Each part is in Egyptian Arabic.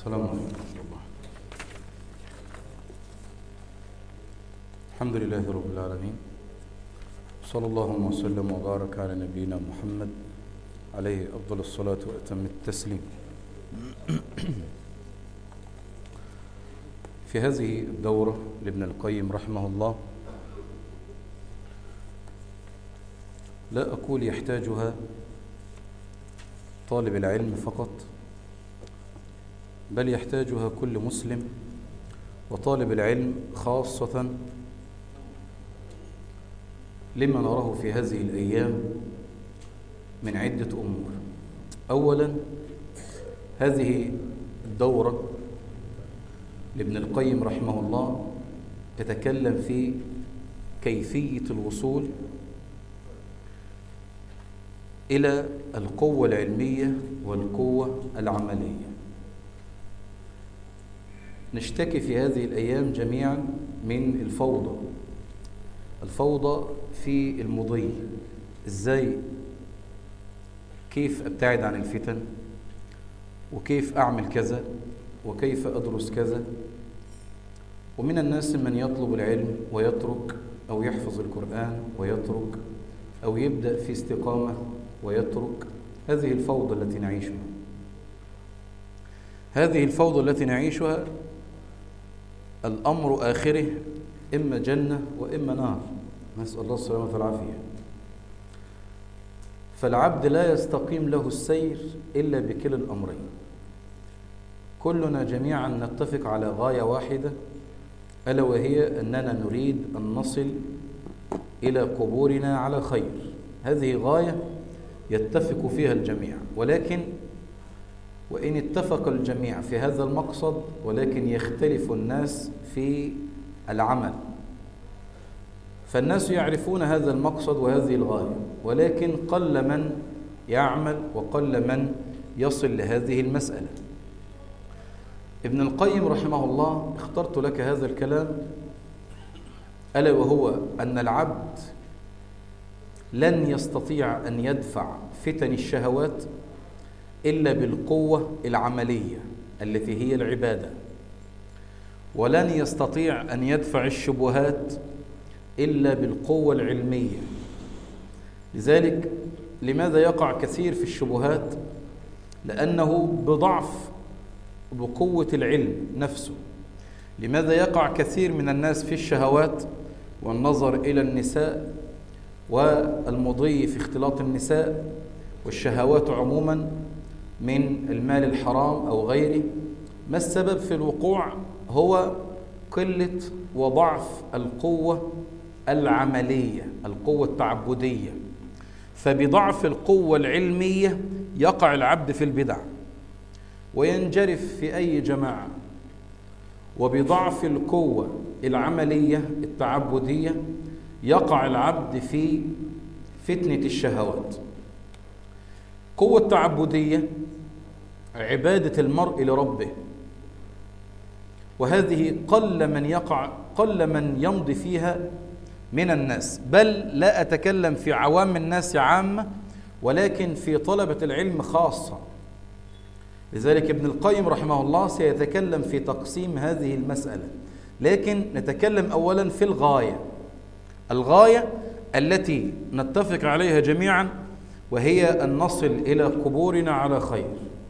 السلام عليكم ورحمة الله الحمد لله رب العالمين صلى الله وسلم وبارك على نبينا محمد عليه أفضل الصلاة وأتم التسليم في هذه الدورة لابن القيم رحمه الله لا أقول يحتاجها طالب العلم فقط بل يحتاجها كل مسلم وطالب العلم خاصة لما نراه في هذه الأيام من عدة أمور أولا هذه الدورة لابن القيم رحمه الله تتكلم في كيفية الوصول إلى القوة العلمية والقوة العملية نشتكي في هذه الأيام جميعا من الفوضى الفوضى في المضي إزاي كيف أبتعد عن الفتن وكيف أعمل كذا وكيف أدرس كذا ومن الناس من يطلب العلم ويترك أو يحفظ القرآن ويترك أو يبدأ في استقامة ويترك هذه الفوضى التي نعيشها هذه الفوضى التي نعيشها الأمر آخره إما جنة وإما نار نسأل الله السلامة والعافية فالعبد لا يستقيم له السير إلا بكلا الأمرين كلنا جميعا نتفق على غاية واحدة ألا وهي أننا نريد أن نصل إلى قبورنا على خير هذه غاية يتفق فيها الجميع ولكن وإن اتفق الجميع في هذا المقصد ولكن يختلف الناس في العمل فالناس يعرفون هذا المقصد وهذه الغاية ولكن قل من يعمل وقل من يصل لهذه المسألة ابن القيم رحمه الله اخترت لك هذا الكلام ألا وهو أن العبد لن يستطيع أن يدفع فتن الشهوات إلا بالقوة العملية التي هي العبادة ولن يستطيع أن يدفع الشبهات إلا بالقوة العلمية لذلك لماذا يقع كثير في الشبهات لأنه بضعف بقوة العلم نفسه لماذا يقع كثير من الناس في الشهوات والنظر إلى النساء والمضي في اختلاط النساء والشهوات عموما من المال الحرام أو غيره ما السبب في الوقوع هو قلة وضعف القوة العملية القوة التعبدية فبضعف القوة العلمية يقع العبد في البدع وينجرف في أي جماعة وبضعف القوة العملية التعبدية يقع العبد في فتنة الشهوات قوة تعبدية عبادة المرء لربه وهذه قل من يقع قل من يمضي فيها من الناس بل لا أتكلم في عوام الناس عامة ولكن في طلبة العلم خاصة لذلك ابن القيم رحمه الله سيتكلم في تقسيم هذه المسألة لكن نتكلم أولا في الغاية الغاية التي نتفق عليها جميعا وهي أن نصل إلى قبورنا على خير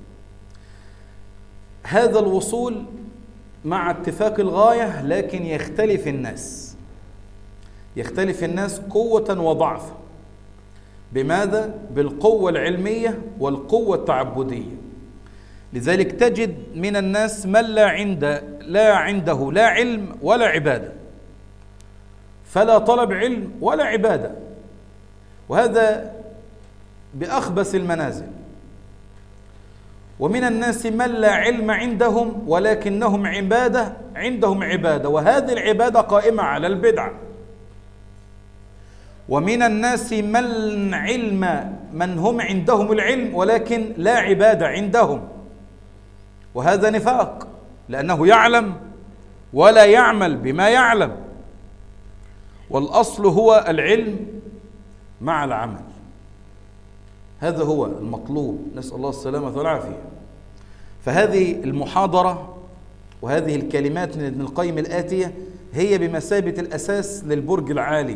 هذا الوصول مع اتفاق الغاية لكن يختلف الناس يختلف الناس قوة وضعفا بماذا؟ بالقوة العلمية والقوة التعبدية لذلك تجد من الناس من لا عند لا عنده لا علم ولا عبادة فلا طلب علم ولا عبادة وهذا بأخبث المنازل ومن الناس من لا علم عندهم ولكنهم عبادة عندهم عبادة وهذه العبادة قائمة على البدعة ومن الناس من علم من هم عندهم العلم ولكن لا عبادة عندهم وهذا نفاق لأنه يعلم ولا يعمل بما يعلم والأصل هو العلم مع العمل هذا هو المطلوب نسأل الله السلامة والعافية فهذه المحاضرة وهذه الكلمات من ابن القيم الآتية هي بمثابة الأساس للبرج العالي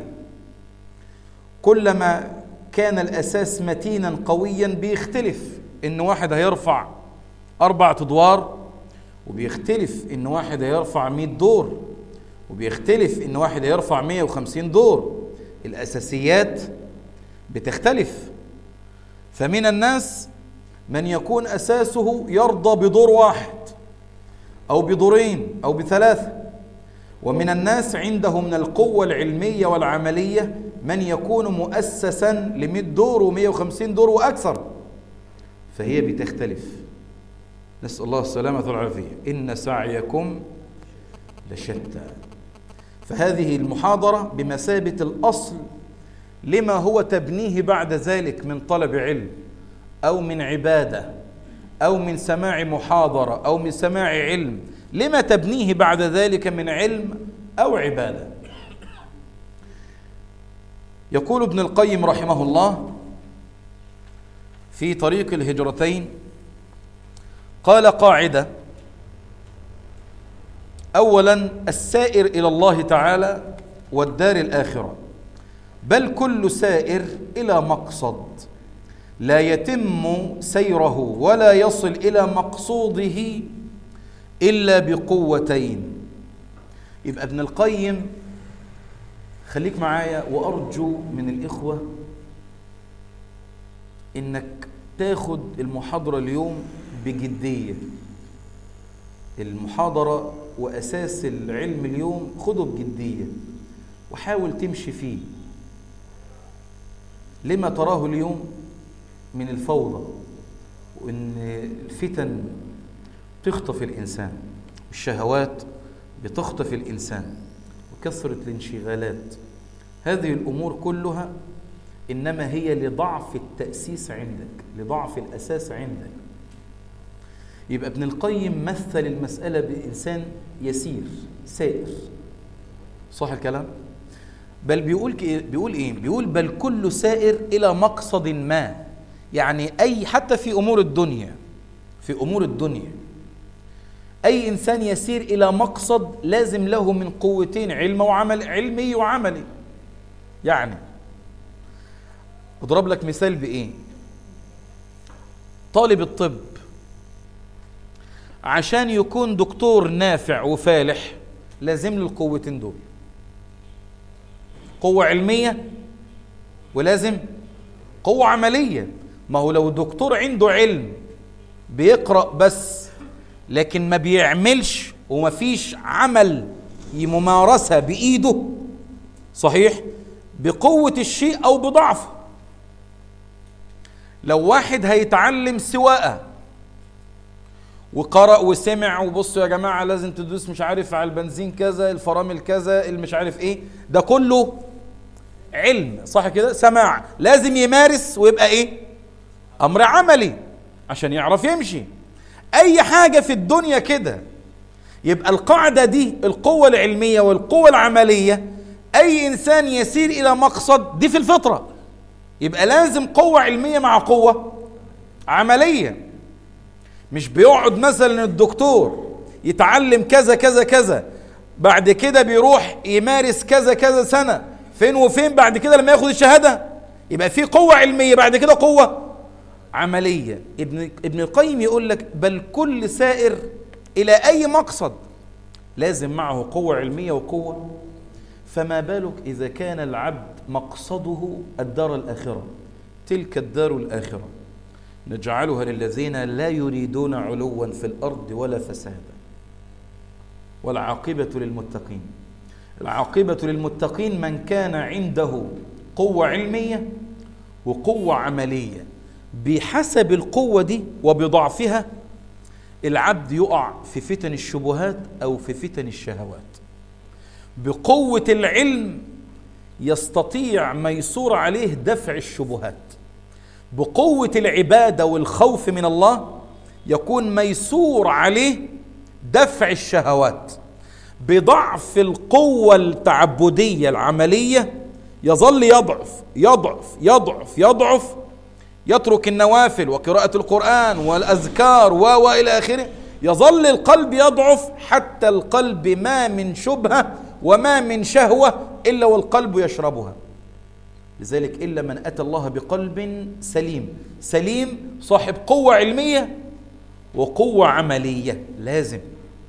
كلما كان الأساس متينا قويا بيختلف إن واحد هيرفع أربع أدوار وبيختلف إن واحد هيرفع 100 دور وبيختلف إن واحد هيرفع 150 دور الأساسيات بتختلف فمن الناس من يكون أساسه يرضى بدور واحد أو بدورين أو بثلاثة ومن الناس عنده من القوة العلمية والعملية من يكون مؤسسا ل دور و150 دور وأكثر فهي بتختلف نسأل الله السلامة والعافية إن سعيكم لشتى فهذه المحاضرة بمثابة الأصل لما هو تبنيه بعد ذلك من طلب علم أو من عبادة أو من سماع محاضرة أو من سماع علم لما تبنيه بعد ذلك من علم أو عبادة يقول ابن القيم رحمه الله في طريق الهجرتين قال قاعدة أولا السائر إلى الله تعالى والدار الآخرة بل كل سائر إلى مقصد لا يتم سيره ولا يصل إلى مقصوده إلا بقوتين يبقى ابن القيم خليك معايا وأرجو من الإخوة إنك تاخد المحاضرة اليوم بجدية المحاضرة وأساس العلم اليوم خده بجدية وحاول تمشي فيه لما تراه اليوم من الفوضى وإن الفتن تخطف الإنسان الشهوات بتخطف الإنسان وكثرة الانشغالات هذه الأمور كلها إنما هي لضعف التأسيس عندك لضعف الأساس عندك يبقى ابن القيم مثل المسألة بإنسان يسير سائر صح الكلام؟ بل بيقول بيقول ايه؟ بيقول بل كل سائر إلى مقصد ما يعني أي حتى في أمور الدنيا في أمور الدنيا أي إنسان يسير إلى مقصد لازم له من قوتين علم وعمل علمي وعملي يعني اضرب لك مثال بإيه طالب الطب عشان يكون دكتور نافع وفالح لازم له القوتين دول قوة علمية ولازم قوة عملية ما هو لو الدكتور عنده علم بيقرأ بس لكن ما بيعملش وما فيش عمل ممارسة بإيده صحيح بقوة الشيء أو بضعفه لو واحد هيتعلم سواقة وقرأ وسمع وبصوا يا جماعة لازم تدوس مش عارف على البنزين كذا الفرامل كذا المش عارف ايه ده كله علم صح كده سماع لازم يمارس ويبقى ايه امر عملي عشان يعرف يمشي اي حاجة في الدنيا كده يبقى القاعدة دي القوة العلمية والقوة العملية اي انسان يسير الى مقصد دي في الفطرة يبقى لازم قوة علمية مع قوة عملية مش بيقعد مثلا الدكتور يتعلم كذا كذا كذا بعد كده بيروح يمارس كذا كذا سنة فين وفين بعد كده لما ياخد الشهادة يبقى في قوة علمية بعد كده قوة عملية ابن ابن القيم يقول لك بل كل سائر إلى أي مقصد لازم معه قوة علمية وقوة فما بالك إذا كان العبد مقصده الدار الآخرة تلك الدار الآخرة نجعلها للذين لا يريدون علوا في الأرض ولا فسادا والعاقبة للمتقين العاقبة للمتقين من كان عنده قوة علمية وقوة عملية بحسب القوة دي وبضعفها العبد يقع في فتن الشبهات أو في فتن الشهوات بقوة العلم يستطيع ميسور عليه دفع الشبهات بقوة العبادة والخوف من الله يكون ميسور عليه دفع الشهوات بضعف القوة التعبدية العملية يظل يضعف يضعف يضعف يضعف يترك النوافل وقراءة القرآن والأذكار و وإلى آخره يظل القلب يضعف حتى القلب ما من شبهة وما من شهوة إلا والقلب يشربها لذلك إلا من أتى الله بقلب سليم سليم صاحب قوة علمية وقوة عملية لازم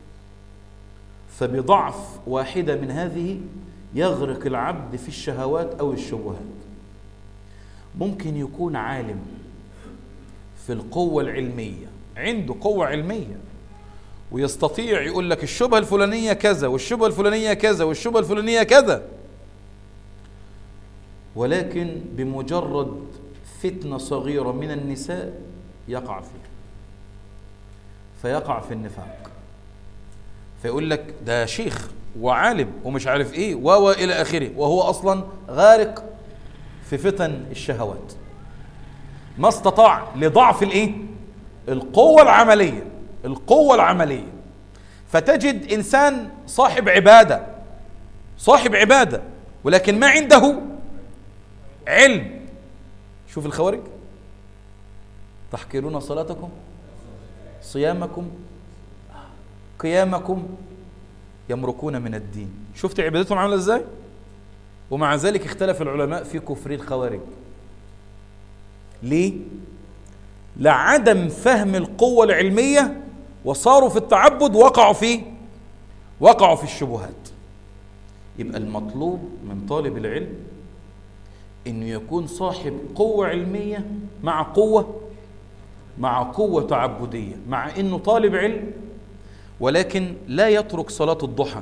فبضعف واحدة من هذه يغرق العبد في الشهوات أو الشبهات ممكن يكون عالم في القوة العلمية عنده قوة علمية ويستطيع يقول لك الشبهة الفلانية كذا والشبهة الفلانية كذا والشبهة الفلانية كذا ولكن بمجرد فتنة صغيرة من النساء يقع فيه فيقع في النفاق فيقول لك ده شيخ وعالم ومش عارف ايه و الى اخره وهو اصلا غارق في فتن الشهوات ما استطاع لضعف الايه القوة العملية القوة العملية فتجد انسان صاحب عبادة صاحب عبادة ولكن ما عنده علم شوف الخوارج تحقرون صلاتكم صيامكم قيامكم يمركون من الدين شفت عبادتهم عامله ازاي ومع ذلك اختلف العلماء في كفر الخوارج ليه لعدم فهم القوة العلمية وصاروا في التعبد وقعوا في وقعوا في الشبهات يبقى المطلوب من طالب العلم انه يكون صاحب قوة علمية مع قوة مع قوة تعبدية مع انه طالب علم ولكن لا يترك صلاة الضحى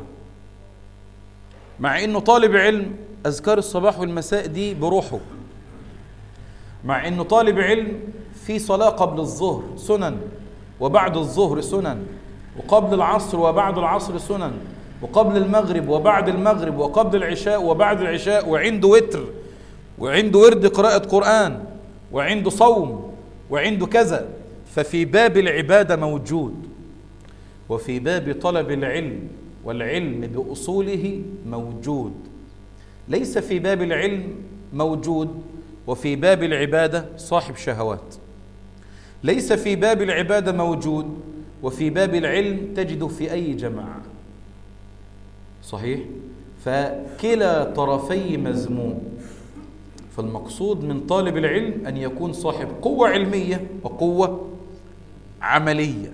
مع انه طالب علم اذكار الصباح والمساء دي بروحه مع انه طالب علم في صلاة قبل الظهر سنن وبعد الظهر سنن وقبل العصر وبعد العصر سنن وقبل المغرب وبعد المغرب وقبل العشاء وبعد العشاء وعنده وتر وعنده ورد قراءة قرآن وعنده صوم وعنده كذا ففي باب العبادة موجود وفي باب طلب العلم والعلم بأصوله موجود ليس في باب العلم موجود وفي باب العبادة صاحب شهوات ليس في باب العبادة موجود وفي باب العلم تجد في أي جماعة صحيح فكلا طرفي مزموم فالمقصود من طالب العلم أن يكون صاحب قوة علمية وقوة عملية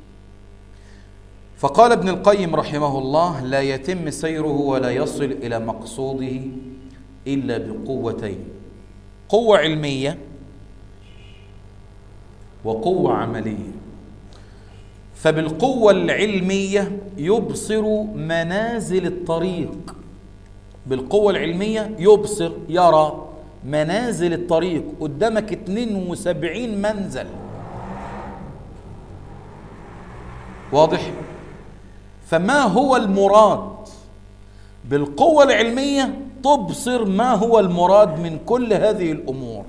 فقال ابن القيم رحمه الله لا يتم سيره ولا يصل إلى مقصوده إلا بقوتين قوة علمية وقوة عملية فبالقوة العلمية يبصر منازل الطريق بالقوة العلمية يبصر يرى منازل الطريق قدامك 72 منزل واضح فما هو المراد بالقوة العلمية تبصر ما هو المراد من كل هذه الأمور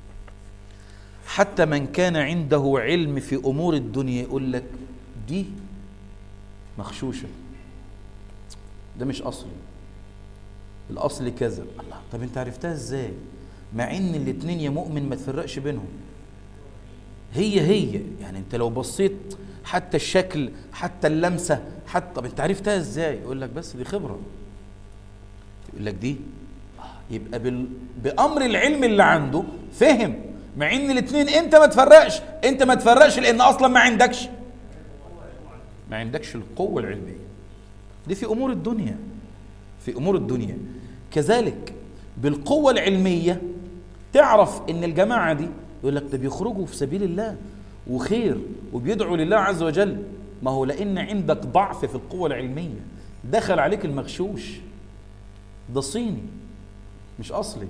حتى من كان عنده علم في أمور الدنيا يقول لك دي مخشوشة ده مش أصلي الأصل كذا الله طب أنت عرفتها إزاي مع إن الاتنين يا مؤمن ما تفرقش بينهم هي هي يعني أنت لو بصيت حتى الشكل حتى اللمسة حتى طب أنت عرفتها إزاي يقول لك بس دي خبرة يقول لك دي يبقى بال... بأمر العلم اللي عنده فهم مع ان الاثنين انت ما تفرقش انت ما تفرقش لان اصلا ما عندكش ما عندكش القوة العلمية دي في امور الدنيا في امور الدنيا كذلك بالقوة العلمية تعرف ان الجماعة دي يقول لك ده بيخرجوا في سبيل الله وخير وبيدعوا لله عز وجل ما هو لان عندك ضعف في القوة العلمية دخل عليك المغشوش ده صيني مش اصلي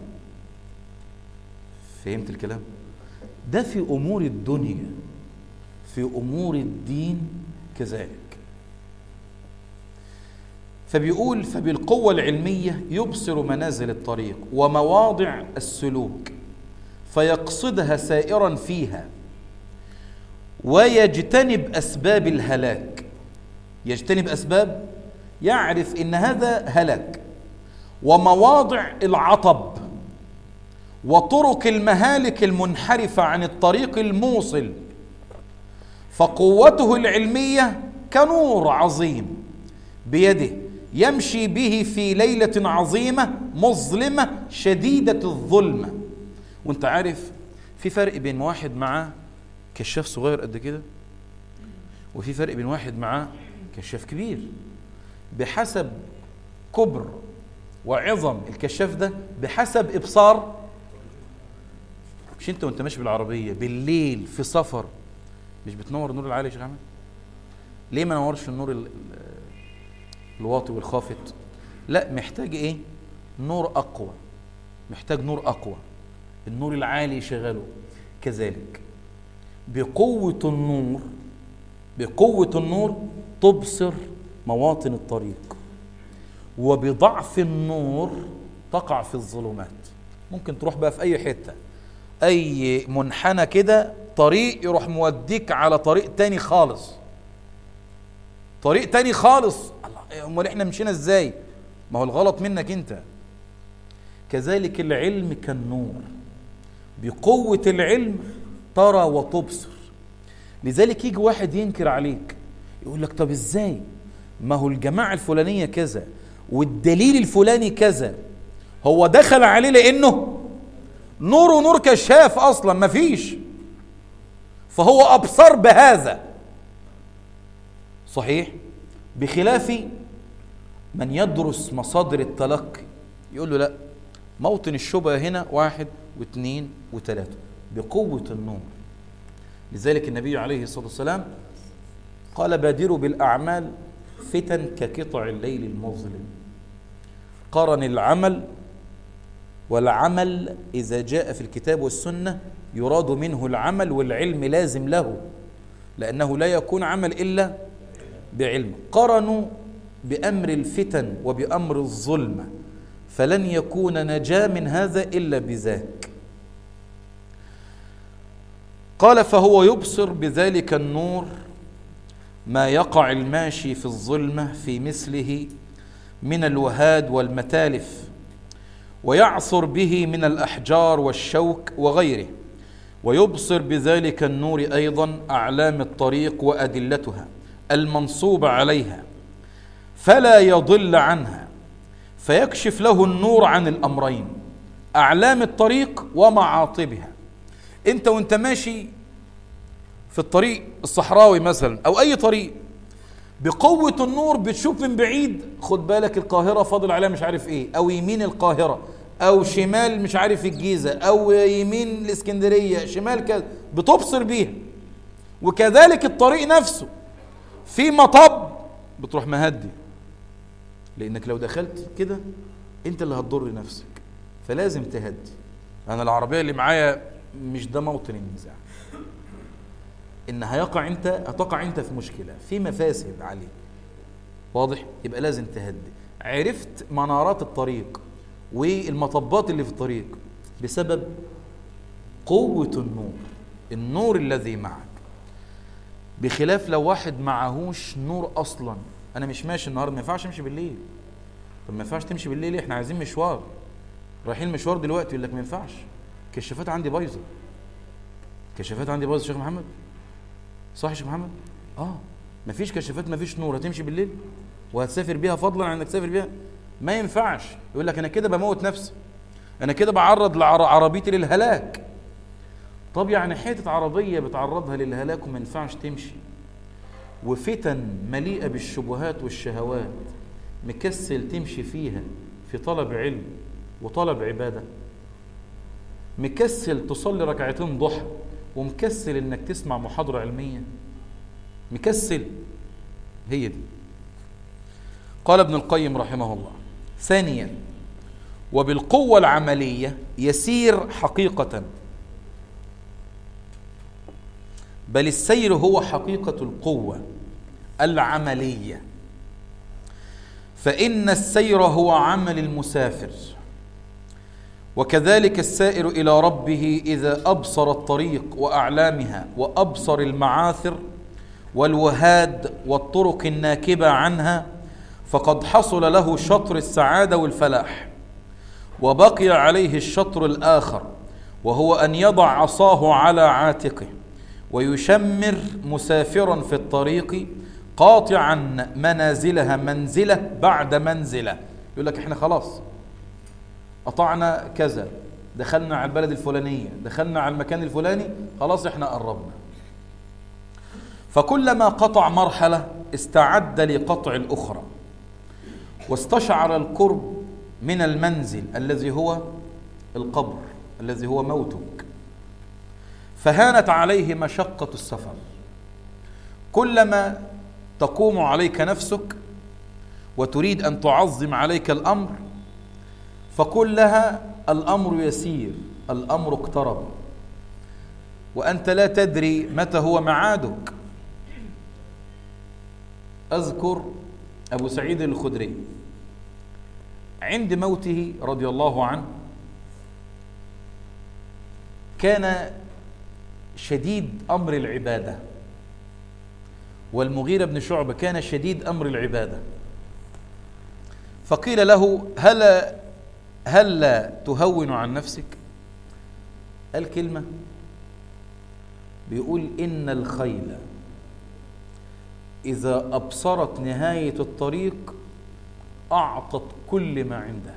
فهمت الكلام ده في امور الدنيا في امور الدين كذلك فبيقول فبالقوة العلمية يبصر منازل الطريق ومواضع السلوك فيقصدها سائرا فيها ويجتنب أسباب الهلاك يجتنب أسباب يعرف إن هذا هلاك ومواضع العطب وطرق المهالك المنحرفة عن الطريق الموصل فقوته العلمية كنور عظيم بيده يمشي به في ليلة عظيمة مظلمة شديدة الظلمة وانت عارف في فرق بين واحد معاه كشاف صغير قد كده وفي فرق بين واحد معاه كشاف كبير بحسب كبر وعظم الكشاف ده بحسب ابصار مش انت وانت ماشي بالعربيه بالليل في سفر مش بتنور النور العالي يا شيخ احمد ليه ما نورش النور ال- ال- الواطي والخافت لا محتاج ايه نور اقوى محتاج نور اقوى النور العالي شغله كذلك بقوة النور بقوة النور تبصر مواطن الطريق وبضعف النور تقع في الظلمات ممكن تروح بقى في أي حتة أي منحنى كده طريق يروح موديك على طريق تاني خالص طريق تاني خالص الله امال احنا مشينا ازاي ما هو الغلط منك انت كذلك العلم كالنور بقوة العلم ترى وتبصر لذلك يجي واحد ينكر عليك يقول لك طب ازاي ما هو الجماعة الفلانية كذا والدليل الفلاني كذا هو دخل عليه لانه نور ونور كشاف اصلا مفيش فهو ابصر بهذا صحيح بخلاف من يدرس مصادر التلقي يقول له لا موطن الشبهة هنا واحد واثنين وثلاثة بقوة النور لذلك النبي عليه الصلاة والسلام قال بادروا بالأعمال فتن كقطع الليل المظلم قرن العمل والعمل إذا جاء في الكتاب والسنة يراد منه العمل والعلم لازم له لأنه لا يكون عمل إلا بعلم قرنوا بأمر الفتن وبأمر الظلمة فلن يكون نجاة من هذا إلا بذاك قال فهو يبصر بذلك النور ما يقع الماشي في الظلمة في مثله من الوهاد والمتالف ويعصر به من الأحجار والشوك وغيره ويبصر بذلك النور أيضا أعلام الطريق وأدلتها المنصوبة عليها فلا يضل عنها فيكشف له النور عن الأمرين أعلام الطريق ومعاطبها أنت وأنت ماشي في الطريق الصحراوي مثلا أو أي طريق بقوة النور بتشوف من بعيد خد بالك القاهرة فاضل عليها مش عارف ايه او يمين القاهرة او شمال مش عارف الجيزة او يمين الاسكندرية شمال كذا بتبصر بيها وكذلك الطريق نفسه في مطب بتروح مهدي لانك لو دخلت كده انت اللي هتضر نفسك فلازم تهدي انا العربية اللي معايا مش ده موطن النزاع ان هيقع انت هتقع انت في مشكله في مفاسد عليك واضح يبقى لازم تهدي عرفت منارات الطريق والمطبات اللي في الطريق بسبب قوه النور النور الذي معك بخلاف لو واحد معهوش نور اصلا انا مش ماشي النهارده ما ينفعش امشي بالليل طب ما ينفعش تمشي بالليل احنا عايزين مشوار رايحين مشوار دلوقتي يقول لك ما ينفعش كشافات عندي بايظه كشافات عندي بايظه يا شيخ محمد صح يا شيخ محمد؟ اه مفيش كشافات مفيش نور هتمشي بالليل وهتسافر بيها فضلا عن انك تسافر بيها ما ينفعش يقول لك انا كده بموت نفسي انا كده بعرض عربيتي للهلاك طب يعني حته عربيه بتعرضها للهلاك وما ينفعش تمشي وفتن مليئه بالشبهات والشهوات مكسل تمشي فيها في طلب علم وطلب عباده مكسل تصلي ركعتين ضحى ومكسل انك تسمع محاضرة علمية مكسل هي دي قال ابن القيم رحمه الله ثانيا وبالقوة العملية يسير حقيقة بل السير هو حقيقة القوة العملية فإن السير هو عمل المسافر وكذلك السائر الى ربه اذا ابصر الطريق واعلامها وابصر المعاثر والوهاد والطرق الناكبه عنها فقد حصل له شطر السعاده والفلاح وبقي عليه الشطر الآخر وهو أن يضع عصاه على عاتقه ويشمر مسافرا في الطريق قاطعا منازلها منزلة بعد منزلة يقول لك احنا خلاص قطعنا كذا دخلنا على البلد الفلانية دخلنا على المكان الفلاني خلاص احنا قربنا فكلما قطع مرحلة استعد لقطع الأخرى واستشعر القرب من المنزل الذي هو القبر الذي هو موتك فهانت عليه مشقة السفر كلما تقوم عليك نفسك وتريد أن تعظم عليك الأمر فقل لها الأمر يسير الأمر اقترب وأنت لا تدري متى هو معادك أذكر أبو سعيد الخدري عند موته رضي الله عنه كان شديد أمر العبادة والمغيرة بن شعبة كان شديد أمر العبادة فقيل له هل هل تهون عن نفسك الكلمة بيقول إن الخيل إذا أبصرت نهاية الطريق أعطت كل ما عندها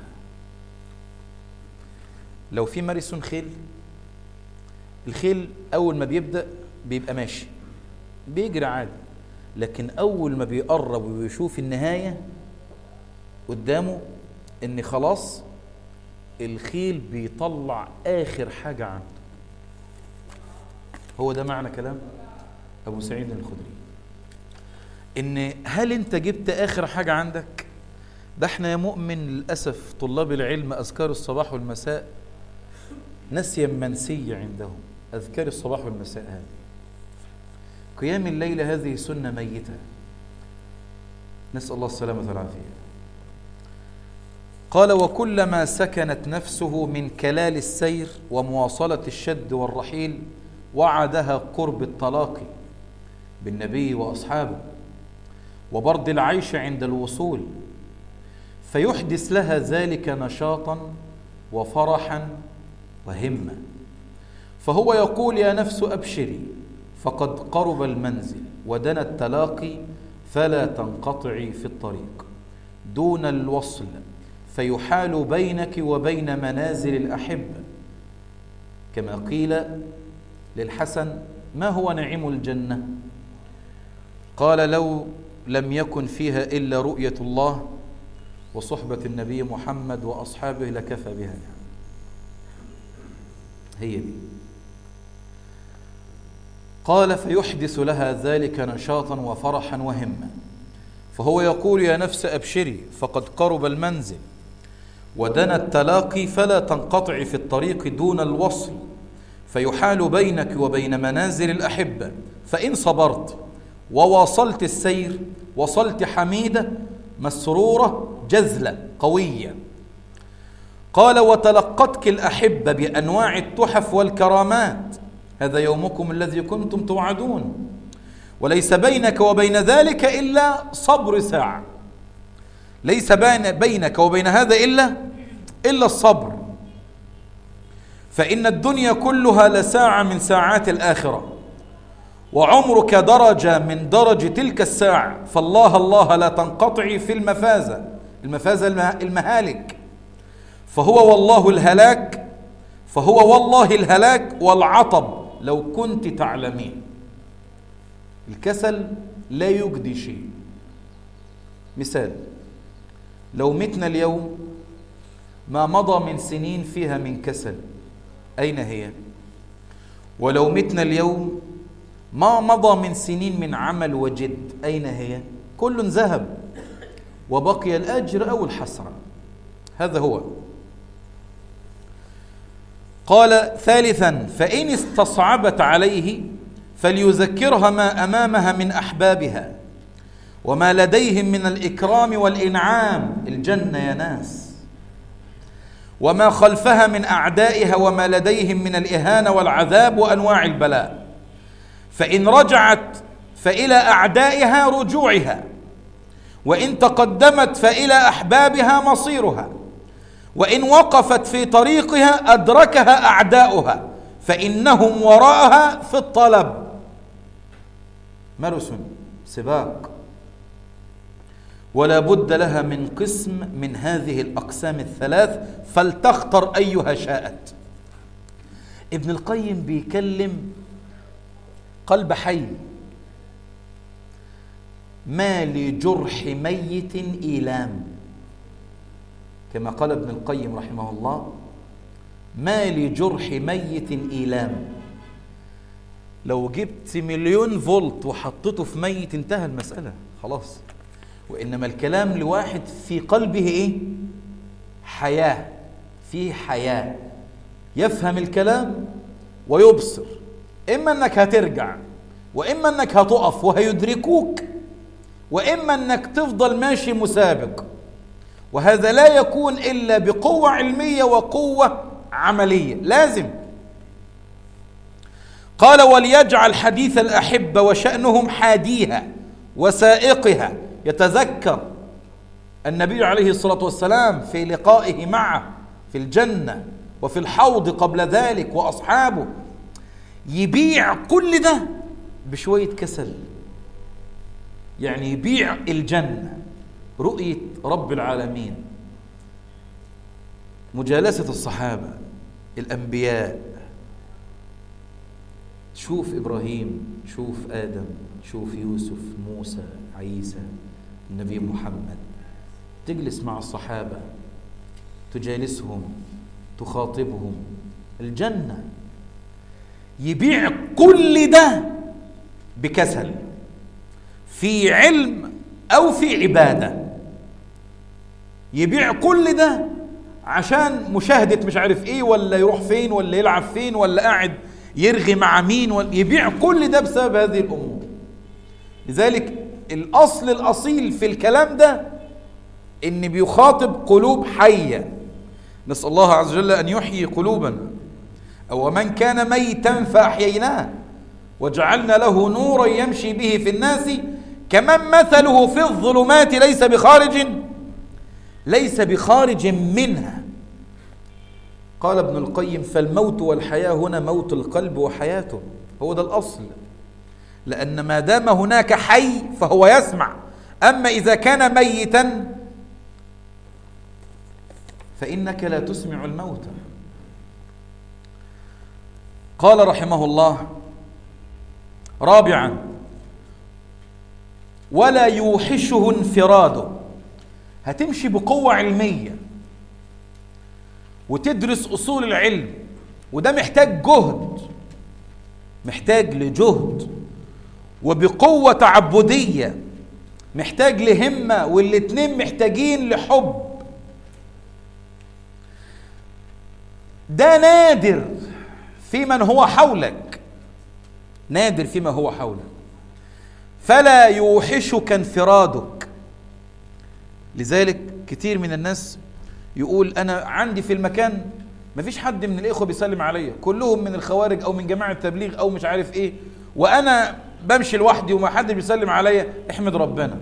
لو في مارسون خيل الخيل أول ما بيبدأ بيبقى ماشي بيجري عادي لكن أول ما بيقرب ويشوف النهاية قدامه إن خلاص الخيل بيطلع آخر حاجة عنده هو ده معنى كلام أبو سعيد الخدري إن هل أنت جبت آخر حاجة عندك ده احنا يا مؤمن للأسف طلاب العلم أذكار الصباح والمساء نسيا منسية عندهم أذكار الصباح والمساء هذه قيام الليل هذه سنة ميتة نسأل الله السلامة والعافية قال وكلما سكنت نفسه من كلال السير ومواصلة الشد والرحيل وعدها قرب التلاقي بالنبي وأصحابه وبرد العيش عند الوصول فيحدث لها ذلك نشاطا وفرحا وهمه فهو يقول يا نفس ابشري فقد قرب المنزل ودنا التلاقي فلا تنقطعي في الطريق دون الوصل فيحال بينك وبين منازل الاحبه كما قيل للحسن ما هو نعيم الجنه قال لو لم يكن فيها الا رؤيه الله وصحبه النبي محمد واصحابه لكفى بها هي دي قال فيحدث لها ذلك نشاطا وفرحا وهمه فهو يقول يا نفس ابشري فقد قرب المنزل ودنا التلاقي فلا تنقطع في الطريق دون الوصل فيحال بينك وبين منازل الاحبه فان صبرت وواصلت السير وصلت حميده مسروره جزله قويه قال وتلقتك الاحبه بانواع التحف والكرامات هذا يومكم الذي كنتم توعدون وليس بينك وبين ذلك الا صبر ساعه ليس بين بينك وبين هذا الا الا الصبر فان الدنيا كلها لساعه من ساعات الاخره وعمرك درجه من درج تلك الساعه فالله الله لا تنقطعي في المفازه المفازه المهالك فهو والله الهلاك فهو والله الهلاك والعطب لو كنت تعلمين الكسل لا يجدي شيء مثال لو متنا اليوم ما مضى من سنين فيها من كسل أين هي؟ ولو متنا اليوم ما مضى من سنين من عمل وجد أين هي؟ كل ذهب وبقي الأجر أو الحسرة هذا هو قال ثالثا فإن استصعبت عليه فليذكرها ما أمامها من أحبابها وما لديهم من الإكرام والإنعام الجنة يا ناس وما خلفها من أعدائها وما لديهم من الإهانة والعذاب وأنواع البلاء فإن رجعت فإلى أعدائها رجوعها وإن تقدمت فإلى أحبابها مصيرها وإن وقفت في طريقها أدركها أعداؤها فإنهم وراءها في الطلب ماراثون سباق ولا بد لها من قسم من هذه الأقسام الثلاث فلتختر أيها شاءت ابن القيم بيكلم قلب حي ما لجرح ميت إيلام كما قال ابن القيم رحمه الله ما لجرح ميت إيلام لو جبت مليون فولت وحطيته في ميت انتهى المسألة خلاص وإنما الكلام لواحد في قلبه إيه حياة في حياة يفهم الكلام ويبصر إما أنك هترجع وإما أنك هتقف وهيدركوك وإما أنك تفضل ماشي مسابق وهذا لا يكون إلا بقوة علمية وقوة عملية لازم قال وليجعل حديث الأحبة وشأنهم حاديها وسائقها يتذكر النبي عليه الصلاة والسلام في لقائه معه في الجنة وفي الحوض قبل ذلك وأصحابه يبيع كل ده بشوية كسل يعني يبيع الجنة رؤية رب العالمين مجالسة الصحابة الأنبياء شوف إبراهيم شوف آدم شوف يوسف موسى عيسى النبي محمد تجلس مع الصحابة تجالسهم تخاطبهم الجنة يبيع كل ده بكسل في علم أو في عبادة يبيع كل ده عشان مشاهدة مش عارف ايه ولا يروح فين ولا يلعب فين ولا قاعد يرغي مع مين ولا يبيع كل ده بسبب هذه الأمور لذلك الأصل الأصيل في الكلام ده إن بيخاطب قلوب حية نسأل الله عز وجل أن يحيي قلوبنا أو من كان ميتا فأحييناه وجعلنا له نورا يمشي به في الناس كمن مثله في الظلمات ليس بخارج ليس بخارج منها قال ابن القيم فالموت والحياة هنا موت القلب وحياته هو ده الأصل لأن ما دام هناك حي فهو يسمع أما إذا كان ميتا فإنك لا تسمع الموتى قال رحمه الله رابعا ولا يوحشه انفراده هتمشي بقوة علمية وتدرس أصول العلم وده محتاج جهد محتاج لجهد وبقوة تعبدية محتاج لهمة والاتنين محتاجين لحب ده نادر في من هو حولك نادر فيما هو حولك فلا يوحشك انفرادك لذلك كتير من الناس يقول انا عندي في المكان مفيش حد من الاخوه بيسلم عليا كلهم من الخوارج او من جماعه التبليغ او مش عارف ايه وانا بمشي لوحدي وما حد بيسلم عليا احمد ربنا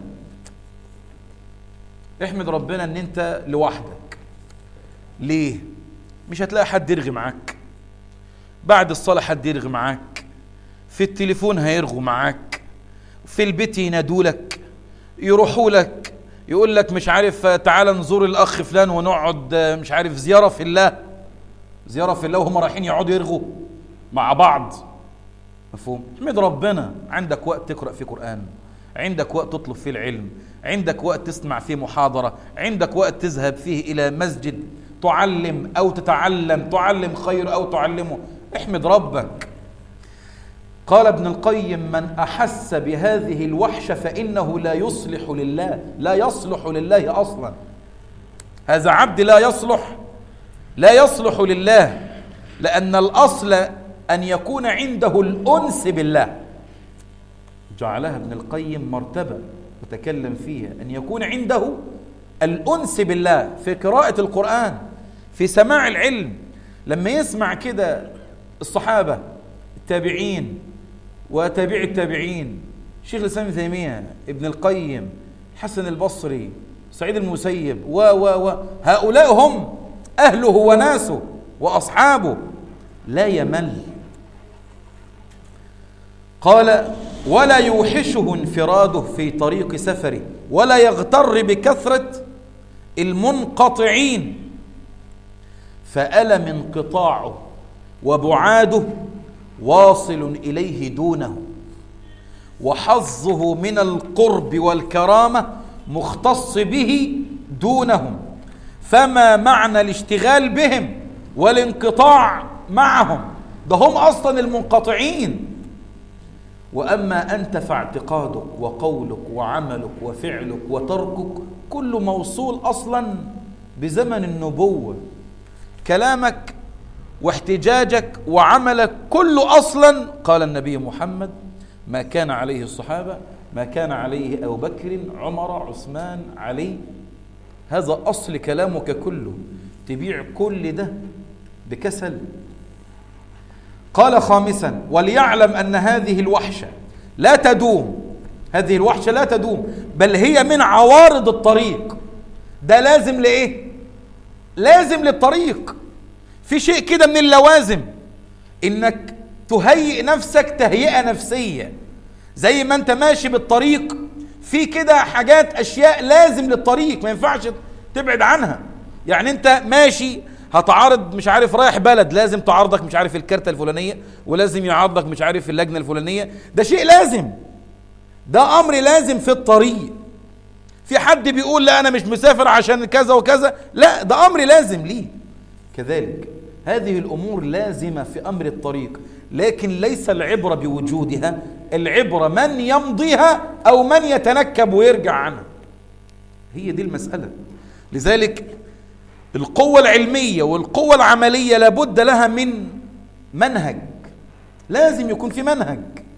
احمد ربنا ان انت لوحدك ليه مش هتلاقي حد يرغي معاك بعد الصلاة حد يرغي معاك في التليفون هيرغوا معاك في البيت ينادولك يروحوا لك يقول لك مش عارف تعال نزور الاخ فلان ونقعد مش عارف زياره في الله زياره في الله وهم رايحين يقعدوا يرغوا مع بعض مفهوم احمد ربنا عندك وقت تقرا فيه قران عندك وقت تطلب فيه العلم عندك وقت تسمع فيه محاضره عندك وقت تذهب فيه الى مسجد تعلم او تتعلم تعلم خير او تعلمه احمد ربك قال ابن القيم من احس بهذه الوحشه فانه لا يصلح لله لا يصلح لله اصلا هذا عبد لا يصلح لا يصلح لله لان الاصل ان يكون عنده الانس بالله جعلها ابن القيم مرتبه وتكلم فيها ان يكون عنده الانس بالله في قراءه القران في سماع العلم لما يسمع كده الصحابه التابعين وتابع التابعين شيخ الاسلام ابن تيميه ابن القيم حسن البصري سعيد المسيب و و و هؤلاء هم أهله وناسه وأصحابه لا يمل قال ولا يوحشه انفراده في طريق سفره ولا يغتر بكثرة المنقطعين فألم انقطاعه وبعاده واصل إليه دونه وحظه من القرب والكرامة مختص به دونهم فما معنى الاشتغال بهم والانقطاع معهم ده هم أصلا المنقطعين وأما أنت فاعتقادك وقولك وعملك وفعلك وتركك كل موصول أصلا بزمن النبوة كلامك واحتجاجك وعملك كله أصلا قال النبي محمد ما كان عليه الصحابة ما كان عليه أبو بكر عمر عثمان علي هذا أصل كلامك كله تبيع كل ده بكسل قال خامسا وليعلم أن هذه الوحشة لا تدوم هذه الوحشة لا تدوم بل هي من عوارض الطريق ده لازم لإيه لازم للطريق في شيء كده من اللوازم انك تهيئ نفسك تهيئة نفسية زي ما انت ماشي بالطريق في كده حاجات اشياء لازم للطريق ما ينفعش تبعد عنها يعني انت ماشي هتعارض مش عارف رايح بلد لازم تعارضك مش عارف الكارتة الفلانية ولازم يعارضك مش عارف اللجنة الفلانية ده شيء لازم ده امر لازم في الطريق في حد بيقول لا انا مش مسافر عشان كذا وكذا لا ده امر لازم ليه كذلك هذه الامور لازمه في امر الطريق لكن ليس العبره بوجودها العبره من يمضيها او من يتنكب ويرجع عنها هي دي المساله لذلك القوه العلميه والقوه العمليه لابد لها من منهج لازم يكون في منهج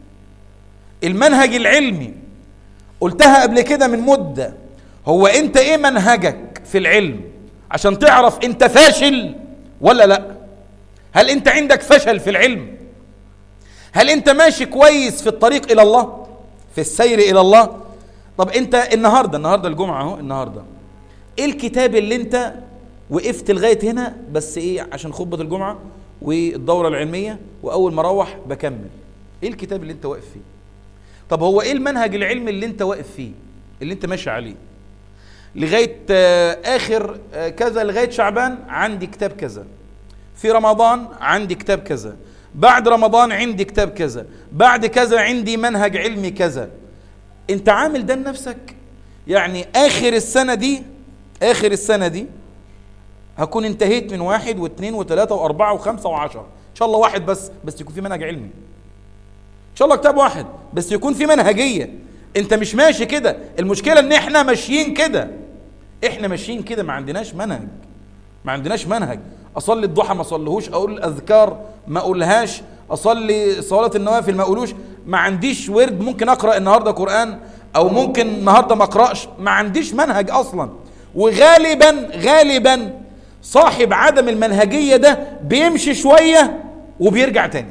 المنهج العلمي قلتها قبل كده من مده هو انت ايه منهجك في العلم عشان تعرف انت فاشل ولا لا هل انت عندك فشل في العلم هل انت ماشي كويس في الطريق الى الله في السير الى الله طب انت النهارده النهارده الجمعه اهو النهارده ايه الكتاب اللي انت وقفت لغايه هنا بس ايه عشان خطبه الجمعه والدوره العلميه واول ما اروح بكمل ايه الكتاب اللي انت واقف فيه طب هو ايه المنهج العلمي اللي انت واقف فيه اللي انت ماشي عليه لغايه اخر كذا لغايه شعبان عندي كتاب كذا في رمضان عندي كتاب كذا بعد رمضان عندي كتاب كذا بعد كذا عندي منهج علمي كذا انت عامل ده لنفسك يعني اخر السنه دي اخر السنه دي هكون انتهيت من واحد واثنين وثلاثة وأربعة وخمسة وعشرة إن شاء الله واحد بس بس يكون في منهج علمي إن شاء الله كتاب واحد بس يكون في منهجية أنت مش ماشي كده المشكلة إن إحنا ماشيين كده إحنا ماشيين كده ما عندناش منهج ما عندناش منهج أصلي الضحى ما أصليهوش أقول الأذكار ما أقولهاش أصلي صلاة النوافل ما أقولوش ما عنديش ورد ممكن أقرأ النهاردة قرآن أو ممكن النهاردة ما أقرأش ما عنديش منهج أصلا وغالبا غالبا صاحب عدم المنهجية ده بيمشي شوية وبيرجع تاني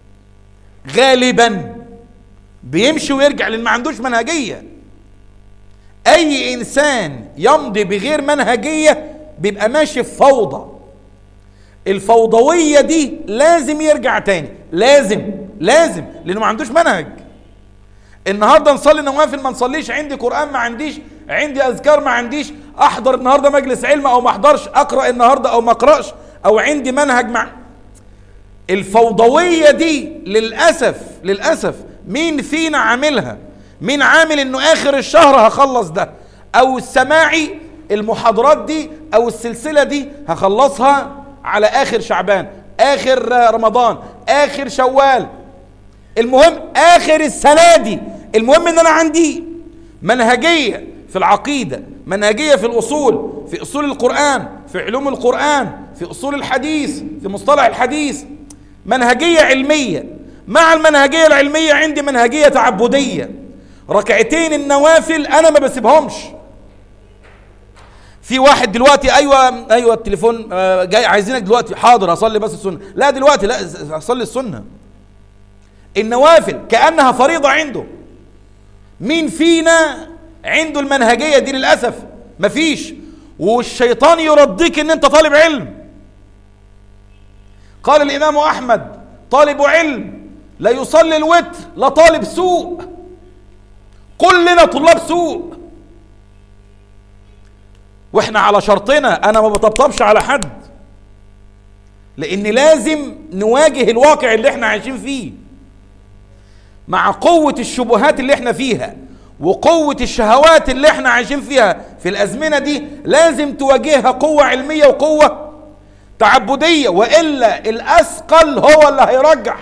غالبا بيمشي ويرجع لان ما عندوش منهجية اي انسان يمضي بغير منهجية بيبقى ماشي في فوضى الفوضوية دي لازم يرجع تاني لازم لازم لانه ما عندوش منهج النهارده نصلي نوافل ما نصليش عندي قران ما عنديش عندي اذكار ما عنديش احضر النهارده مجلس علم او ما احضرش اقرا النهارده او ما اقراش او عندي منهج مع الفوضويه دي للاسف للاسف مين فينا عاملها مين عامل انه اخر الشهر هخلص ده او السماعي المحاضرات دي او السلسله دي هخلصها على اخر شعبان اخر رمضان اخر شوال المهم اخر السنه دي المهم ان انا عندي منهجيه في العقيده منهجيه في الاصول في اصول القران في علوم القران في اصول الحديث في مصطلح الحديث منهجيه علميه مع المنهجيه العلميه عندي منهجيه تعبديه ركعتين النوافل انا ما بسيبهمش في واحد دلوقتي ايوه ايوه التليفون جاي عايزينك دلوقتي حاضر اصلي بس السنه لا دلوقتي لا اصلي السنه النوافل كأنها فريضة عنده مين فينا عنده المنهجية دي للأسف مفيش والشيطان يرضيك ان انت طالب علم قال الإمام أحمد طالب علم لا يصلي الوتر لا طالب سوء كلنا طلاب سوء واحنا على شرطنا انا ما بطبطبش على حد لان لازم نواجه الواقع اللي احنا عايشين فيه مع قوة الشبهات اللي احنا فيها وقوة الشهوات اللي احنا عايشين فيها في الازمنة دي لازم تواجهها قوة علمية وقوة تعبدية والا الاثقل هو اللي هيرجح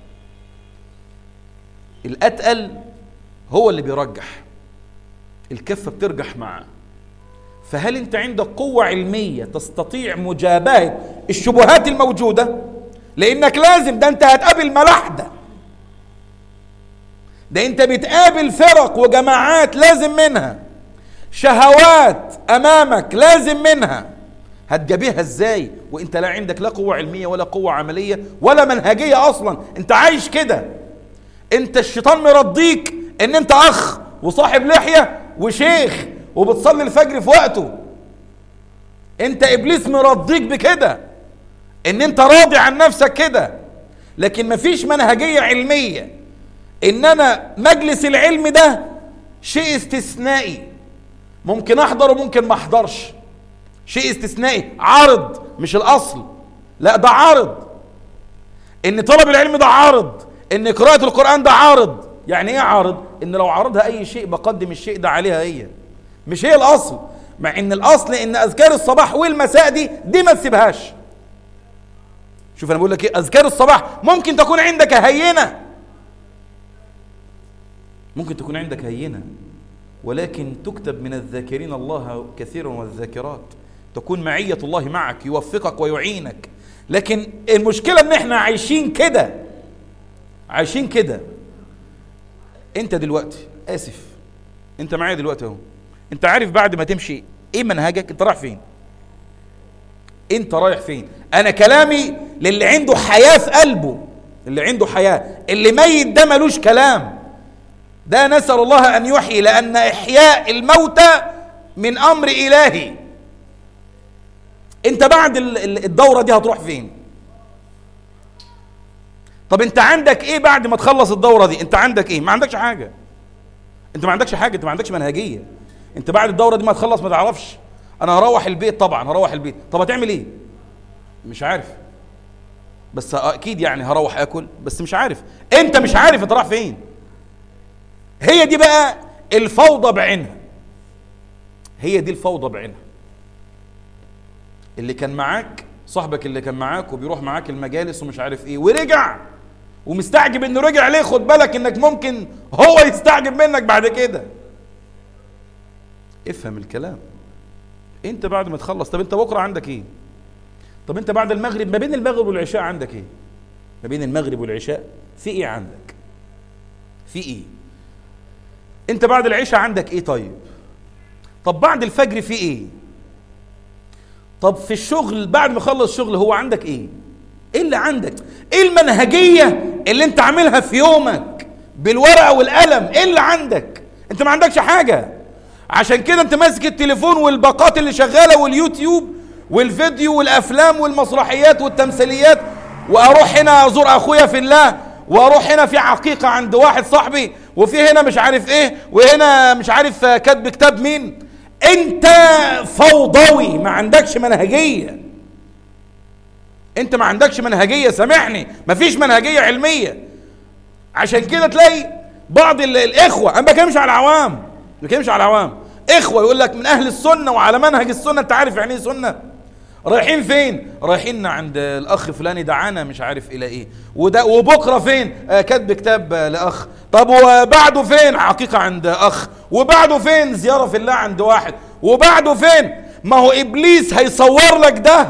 الاتقل هو اللي بيرجح الكفة بترجح معاه فهل انت عندك قوة علمية تستطيع مجابهة الشبهات الموجودة لانك لازم ده انت هتقابل ملاحدة ده انت بتقابل فرق وجماعات لازم منها شهوات امامك لازم منها هتجابيها ازاي وانت لا عندك لا قوة علمية ولا قوة عملية ولا منهجية اصلا انت عايش كده انت الشيطان مرضيك ان انت اخ وصاحب لحية وشيخ وبتصلي الفجر في وقته انت ابليس مرضيك بكده ان انت راضي عن نفسك كده لكن مفيش منهجية علمية ان انا مجلس العلم ده شيء استثنائي ممكن احضر وممكن ما احضرش شيء استثنائي عارض مش الاصل لا ده عارض ان طلب العلم ده عارض ان قراءة القرآن ده عارض يعني ايه عارض ان لو عرضها اي شيء بقدم الشيء ده عليها هي مش هي الاصل مع ان الاصل ان اذكار الصباح والمساء دي دي ما تسيبهاش شوف انا بقول لك ايه اذكار الصباح ممكن تكون عندك هينه ممكن تكون عندك هينه ولكن تكتب من الذاكرين الله كثيرا والذاكرات تكون معية الله معك يوفقك ويعينك لكن المشكلة ان احنا عايشين كده عايشين كده انت دلوقتي اسف انت معايا دلوقتي اهو انت عارف بعد ما تمشي ايه منهجك انت رايح فين انت رايح فين انا كلامي للي عنده حياة في قلبه اللي عنده حياة اللي ميت ده ملوش كلام ده نسأل الله ان يحيي لان احياء الموتى من امر الهي انت بعد الدورة دي هتروح فين طب انت عندك ايه بعد ما تخلص الدورة دي انت عندك ايه ما عندكش حاجة انت ما عندكش حاجة انت ما عندكش منهجية انت بعد الدورة دي ما تخلص ما تعرفش انا هروح البيت طبعا هروح البيت طب هتعمل ايه مش عارف بس اكيد يعني هروح اكل بس مش عارف انت مش عارف انت رايح فين هي دي بقى الفوضى بعينها هي دي الفوضى بعينها اللي كان معاك صاحبك اللي كان معاك وبيروح معاك المجالس ومش عارف ايه ورجع ومستعجب انه رجع ليه خد بالك انك ممكن هو يستعجب منك بعد كده افهم الكلام انت بعد ما تخلص طب انت بكره عندك ايه طب انت بعد المغرب ما بين المغرب والعشاء عندك ايه ما بين المغرب والعشاء في ايه عندك في ايه انت بعد العشاء عندك ايه طيب طب بعد الفجر في ايه طب في الشغل بعد ما خلص شغل هو عندك ايه ايه اللي عندك ايه المنهجية اللي انت عاملها في يومك بالورقة والقلم ايه اللي عندك انت ما عندكش حاجة عشان كده انت ماسك التليفون والباقات اللي شغالة واليوتيوب والفيديو والافلام والمسرحيات والتمثيليات واروح هنا ازور اخويا في الله واروح هنا في عقيقة عند واحد صاحبي وفي هنا مش عارف ايه وهنا مش عارف كاتب كتاب مين انت فوضوي ما عندكش منهجية انت ما عندكش منهجية سامحني ما فيش منهجية علمية عشان كده تلاقي بعض الاخوة انا ما بكلمش على العوام ما بكلمش على العوام اخوة يقول لك من اهل السنة وعلى منهج السنة انت عارف يعني ايه سنة رايحين فين رايحين عند الاخ فلاني دعانا مش عارف الى ايه وده وبكره فين آه كاتب كتاب آه لاخ طب وبعده فين حقيقه عند اخ وبعده فين زياره في الله عند واحد وبعده فين ما هو ابليس هيصور لك ده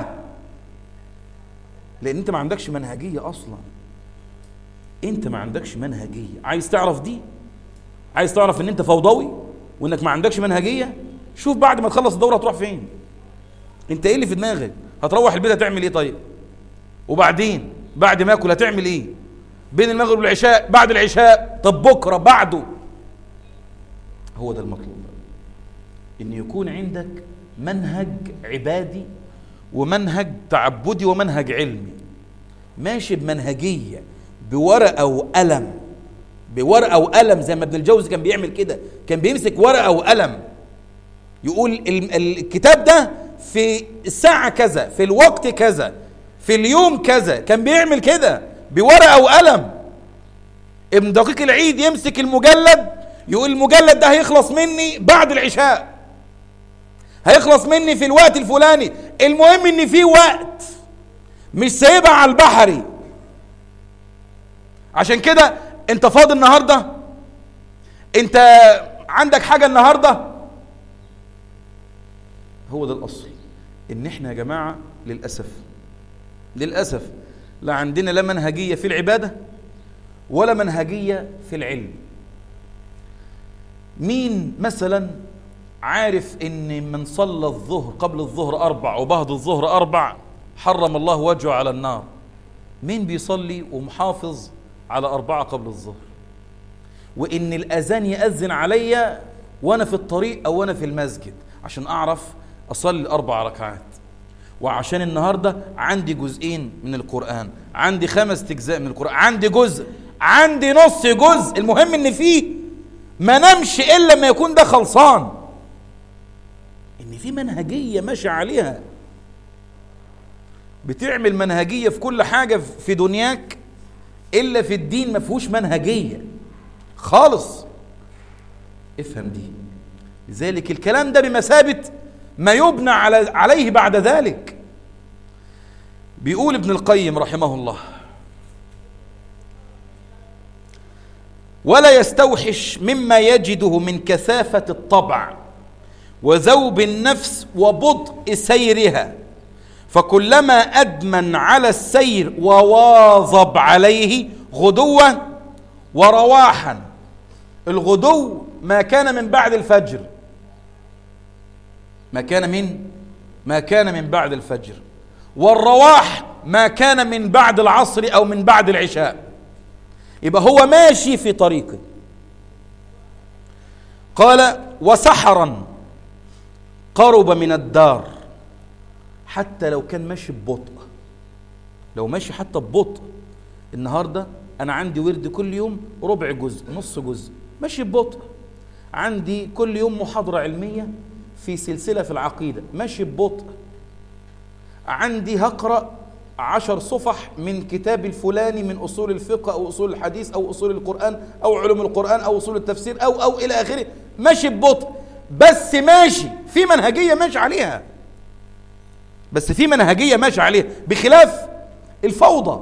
لان انت ما عندكش منهجيه اصلا انت ما عندكش منهجيه عايز تعرف دي عايز تعرف ان انت فوضوي وانك ما عندكش منهجيه شوف بعد ما تخلص الدوره هتروح فين انت ايه اللي في دماغك هتروح البيت هتعمل ايه طيب وبعدين بعد ما اكل هتعمل ايه بين المغرب والعشاء بعد العشاء طب بكره بعده هو ده المطلوب ان يكون عندك منهج عبادي ومنهج تعبدي ومنهج علمي ماشي بمنهجية بورقة وقلم بورقة وقلم زي ما ابن الجوزي كان بيعمل كده كان بيمسك ورقة وقلم يقول الكتاب ده في الساعة كذا في الوقت كذا في اليوم كذا كان بيعمل كده بورقة وقلم ابن دقيق العيد يمسك المجلد يقول المجلد ده هيخلص مني بعد العشاء هيخلص مني في الوقت الفلاني المهم ان في وقت مش سايبها على البحري عشان كده انت فاضي النهارده انت عندك حاجه النهارده هو ده الاصل ان احنا يا جماعه للاسف للاسف لا عندنا لا منهجيه في العباده ولا منهجيه في العلم مين مثلا عارف ان من صلى الظهر قبل الظهر اربع وبعد الظهر اربع حرم الله وجهه على النار مين بيصلي ومحافظ على أربعة قبل الظهر وإن الأذان يأذن عليا وأنا في الطريق أو وأنا في المسجد عشان أعرف أصلي أربع ركعات وعشان النهاردة عندي جزئين من القرآن عندي خمس أجزاء من القرآن عندي جزء عندي نص جزء المهم إن فيه ما نمشي إلا ما يكون ده خلصان إن في منهجية ماشي عليها بتعمل منهجية في كل حاجة في دنياك إلا في الدين ما فيهوش منهجية خالص افهم دي لذلك الكلام ده بمثابة ما يبنى على عليه بعد ذلك بيقول ابن القيم رحمه الله ولا يستوحش مما يجده من كثافة الطبع وذوب النفس وبطء سيرها فكلما أدمن على السير وواظب عليه غدوا ورواحا الغدو ما كان من بعد الفجر ما كان من ما كان من بعد الفجر والرواح ما كان من بعد العصر أو من بعد العشاء يبقى هو ماشي في طريقه قال وسحرا قرب من الدار حتى لو كان ماشي ببطء لو ماشي حتى ببطء النهارده انا عندي ورد كل يوم ربع جزء نص جزء ماشي ببطء عندي كل يوم محاضرة علمية في سلسلة في العقيدة ماشي ببطء عندي هقرأ عشر صفح من كتاب الفلاني من أصول الفقه أو أصول الحديث أو أصول القرآن أو علوم القرآن أو أصول التفسير أو أو إلى آخره ماشي ببطء بس ماشي في منهجية ماشي عليها بس في منهجية ماشي عليها بخلاف الفوضى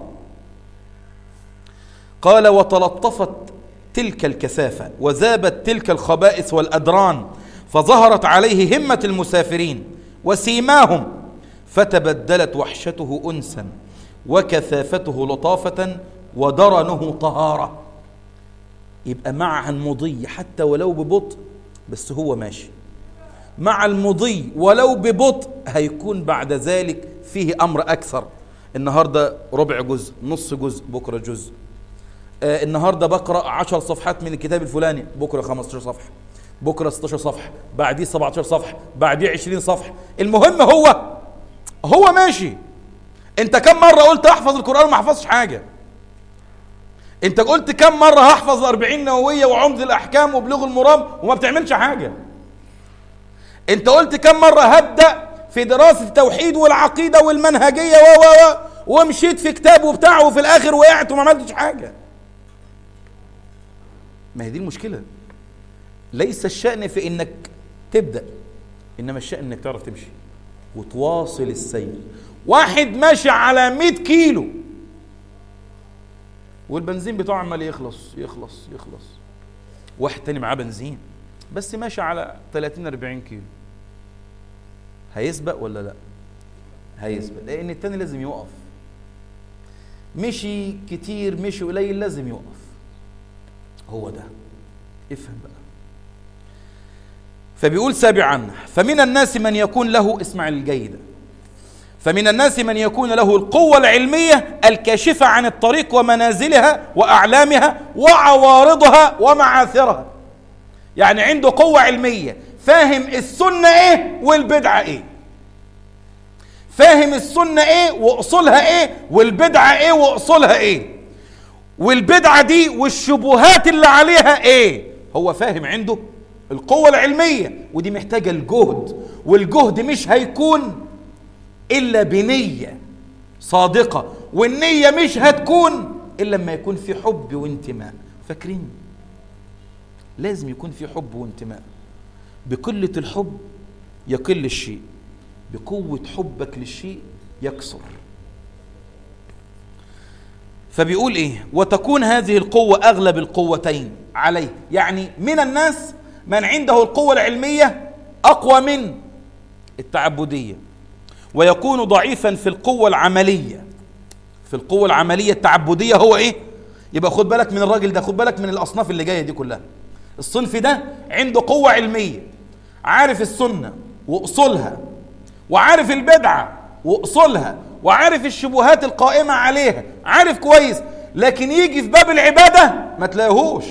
قال وتلطفت تلك الكثافة وذابت تلك الخبائث والأدران فظهرت عليه همة المسافرين وسيماهم فتبدلت وحشته أنسا وكثافته لطافة ودرنه طهارة يبقى مع المضي حتى ولو ببطء بس هو ماشي مع المضي ولو ببطء هيكون بعد ذلك فيه أمر أكثر النهاردة ربع جزء نص جزء بكرة جزء آه النهاردة بقرأ عشر صفحات من الكتاب الفلاني بكرة 15 صفحة بكرة 16 صفحة بعديه 17 صفحة بعديه 20 صفحة المهم هو هو ماشي انت كم مرة قلت احفظ القرآن وما حفظش حاجة انت قلت كم مرة هحفظ 40 نووية وعمد الأحكام وبلغ المرام وما بتعملش حاجة انت قلت كم مرة هبدأ في دراسة التوحيد والعقيدة والمنهجية و و ومشيت في كتاب وبتاع وفي الآخر وقعت وما عملتش حاجة ما هي دي المشكلة ليس الشأن في انك تبدأ انما الشأن انك تعرف تمشي وتواصل السير واحد ماشي على 100 كيلو والبنزين بتاعه عمال يخلص يخلص يخلص واحد تاني معاه بنزين بس ماشي على 30 40 كيلو هيسبق ولا لا هيسبق لان التاني لازم يقف مشي كتير مشي قليل لازم يقف هو ده افهم بقى فبيقول سابعا فمن الناس من يكون له اسمع الجيدة فمن الناس من يكون له القوة العلمية الكاشفة عن الطريق ومنازلها وأعلامها وعوارضها ومعاثرها يعني عنده قوة علمية فاهم السنة ايه والبدعة ايه فاهم السنة ايه واصولها ايه والبدعة ايه واصولها ايه والبدعة دي والشبهات اللي عليها ايه هو فاهم عنده القوة العلمية ودي محتاجة الجهد والجهد مش هيكون إلا بنية صادقة والنية مش هتكون إلا لما يكون في حب وانتماء فاكرين لازم يكون في حب وانتماء بقلة الحب يقل الشيء بقوة حبك للشيء يكثر فبيقول ايه وتكون هذه القوة اغلب القوتين عليه يعني من الناس من عنده القوة العلمية اقوى من التعبدية ويكون ضعيفا في القوة العملية في القوة العملية التعبدية هو ايه يبقى خد بالك من الراجل ده خد بالك من الاصناف اللي جاية دي كلها الصنف ده عنده قوة علمية عارف السنة واصولها وعارف البدعة واصولها وعارف الشبهات القائمة عليها عارف كويس لكن يجي في باب العبادة ما تلاقيهوش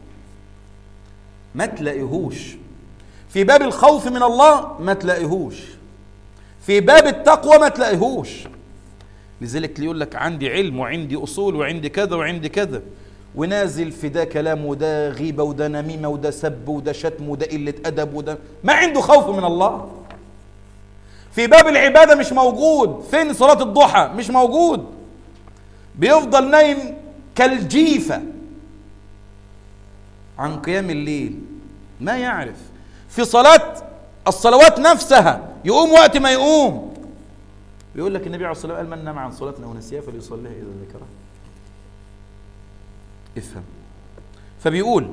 ما تلاقيهوش في باب الخوف من الله ما تلاقيهوش في باب التقوى ما تلاقيهوش لذلك يقول لك عندي علم وعندي اصول وعندي كذا وعندي كذا ونازل في ده كلام وده غيبه وده نميمه وده سب وده شتم وده قله ادب وده ما عنده خوف من الله في باب العباده مش موجود فين صلاه الضحى مش موجود بيفضل نايم كالجيفه عن قيام الليل ما يعرف في صلاه الصلوات نفسها يقوم وقت ما يقوم يقول لك النبي عليه الصلاه والسلام قال من نام عن صلاتنا ونسيها فليصليها اذا ذكرها افهم فبيقول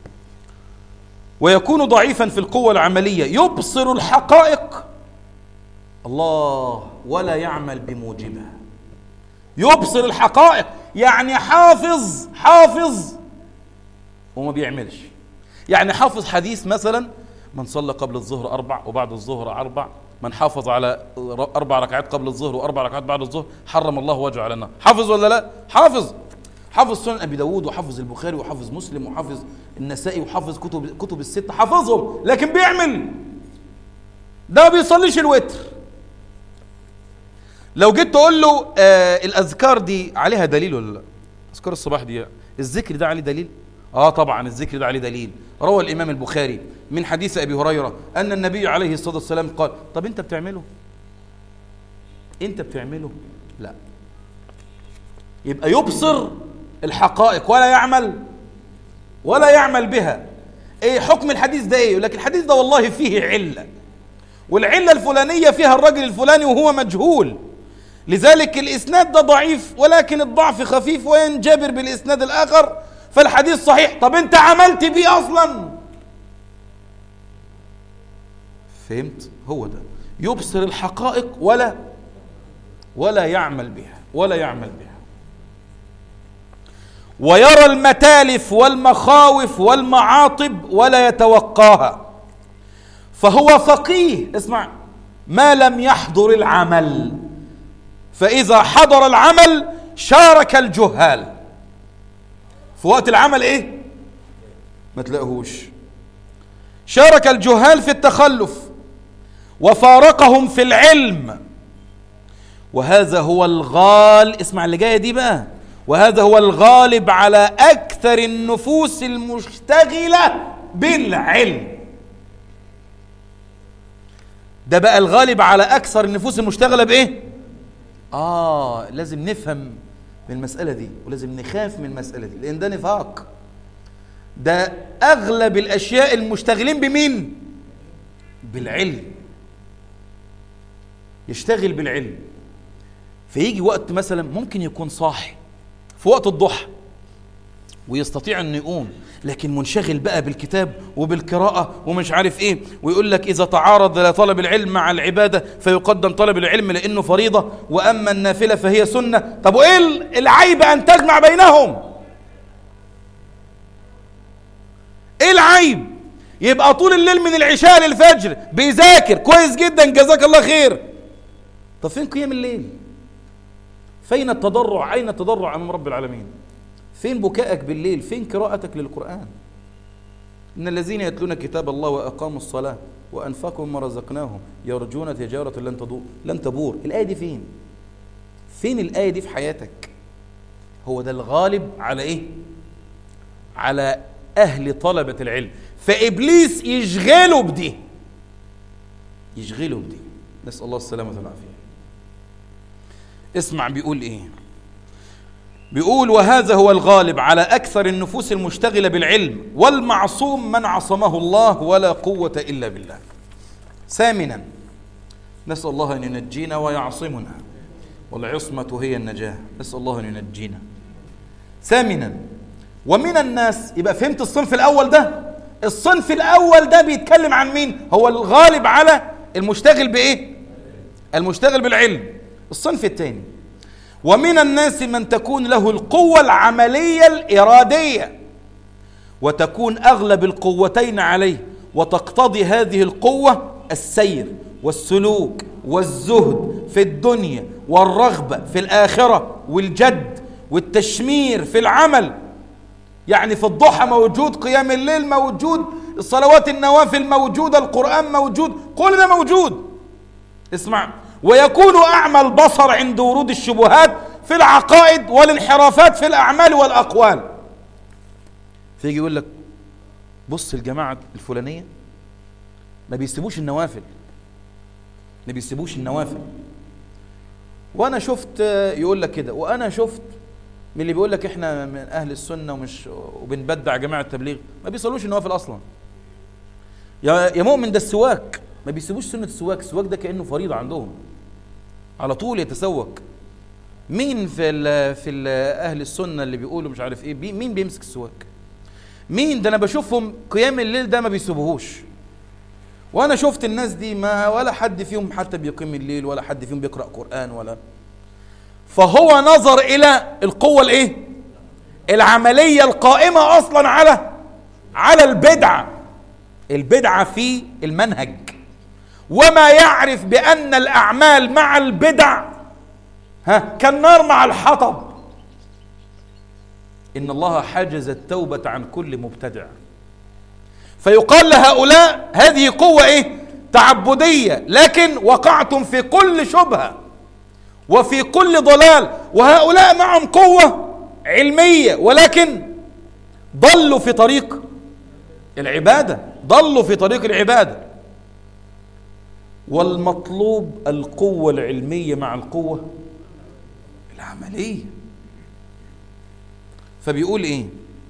ويكون ضعيفا في القوة العملية يبصر الحقائق الله ولا يعمل بموجبها يبصر الحقائق يعني حافظ حافظ وما بيعملش يعني حافظ حديث مثلا من صلى قبل الظهر أربع وبعد الظهر أربع من حافظ على أربع ركعات قبل الظهر وأربع ركعات بعد الظهر حرم الله وجهه على النار حافظ ولا لا حافظ حافظ سنن ابي داود وحافظ البخاري وحافظ مسلم وحافظ النسائي وحافظ كتب كتب الست حافظهم لكن بيعمل ده ما بيصليش الوتر لو جيت تقول له آه الاذكار دي عليها دليل ولا لا اذكار الصباح دي الذكر ده عليه دليل اه طبعا الذكر ده عليه دليل روى الامام البخاري من حديث ابي هريره ان النبي عليه الصلاه والسلام قال طب انت بتعمله انت بتعمله لا يبقى يبصر الحقائق ولا يعمل ولا يعمل بها ايه حكم الحديث ده ايه يقول لك الحديث ده والله فيه عله والعله الفلانيه فيها الرجل الفلاني وهو مجهول لذلك الاسناد ده ضعيف ولكن الضعف خفيف وينجبر بالاسناد الاخر فالحديث صحيح طب انت عملت بيه اصلا فهمت هو ده يبصر الحقائق ولا ولا يعمل بها ولا يعمل بها ويرى المتالف والمخاوف والمعاطب ولا يتوقاها فهو فقيه اسمع ما لم يحضر العمل فإذا حضر العمل شارك الجهال في وقت العمل ايه ما تلاقوهوش شارك الجهال في التخلف وفارقهم في العلم وهذا هو الغال اسمع اللي جايه دي بقى وهذا هو الغالب على اكثر النفوس المشتغله بالعلم ده بقى الغالب على اكثر النفوس المشتغله بايه اه لازم نفهم من المساله دي ولازم نخاف من المساله دي لان ده نفاق ده اغلب الاشياء المشتغلين بمين بالعلم يشتغل بالعلم فيجي وقت مثلا ممكن يكون صاحي في وقت الضحى ويستطيع انه يقوم لكن منشغل بقى بالكتاب وبالقراءة ومش عارف ايه ويقول لك اذا تعارض طلب العلم مع العبادة فيقدم طلب العلم لانه فريضة واما النافلة فهي سنة طب وايه العيب ان تجمع بينهم ايه العيب يبقى طول الليل من العشاء للفجر بيذاكر كويس جدا جزاك الله خير طب فين قيام الليل فين التضرع أين التضرع أمام رب العالمين فين بكائك بالليل فين قراءتك للقرآن إن الذين يتلون كتاب الله وأقاموا الصلاة وأنفقوا مما رزقناهم يرجون تجارة لن تدور لن تبور الآية دي فين؟ فين الآية دي في حياتك؟ هو ده الغالب على إيه؟ على أهل طلبة العلم فإبليس يشغله بدي يشغله بدي نسأل الله السلامة والعافية اسمع بيقول إيه بيقول وهذا هو الغالب على أكثر النفوس المشتغلة بالعلم والمعصوم من عصمه الله ولا قوة إلا بالله ثامنا نسأل الله أن ينجينا ويعصمنا والعصمة هي النجاة نسأل الله أن ينجينا ثامنا ومن الناس يبقى فهمت الصنف الأول ده الصنف الأول ده بيتكلم عن مين هو الغالب على المشتغل بإيه المشتغل بالعلم الصنف الثاني ومن الناس من تكون له القوة العملية الإرادية وتكون أغلب القوتين عليه وتقتضي هذه القوة السير والسلوك والزهد في الدنيا والرغبة في الآخرة والجد والتشمير في العمل يعني في الضحى موجود قيام الليل موجود الصلوات النوافل موجودة القرآن موجود كل ده موجود اسمع ويكون أعمى البصر عند ورود الشبهات في العقائد والانحرافات في الأعمال والأقوال فيجي يقول لك بص الجماعة الفلانية ما بيسيبوش النوافل ما بيسيبوش النوافل وانا شفت يقول لك كده وانا شفت من اللي بيقول لك احنا من اهل السنه ومش وبنبدع جماعه التبليغ ما بيصلوش النوافل اصلا يا يا مؤمن ده السواك ما بيسيبوش سنه السواك السواك ده كانه فريضه عندهم على طول يتسوك مين في ال في ال اهل السنه اللي بيقولوا مش عارف ايه بي مين بيمسك السواك مين ده انا بشوفهم قيام الليل ده ما بيسيبوهوش وانا شفت الناس دي ما ولا حد فيهم حتى بيقيم الليل ولا حد فيهم بيقرا قران ولا فهو نظر الى القوه الايه العمليه القائمه اصلا على على البدعه البدعه في المنهج وما يعرف بان الاعمال مع البدع ها كالنار مع الحطب ان الله حجز التوبه عن كل مبتدع فيقال لهؤلاء هذه قوة ايه تعبدية لكن وقعتم في كل شبهة وفي كل ضلال وهؤلاء معهم قوة علمية ولكن ضلوا في طريق العبادة ضلوا في طريق العبادة والمطلوب القوة العلمية مع القوة العملية فبيقول ايه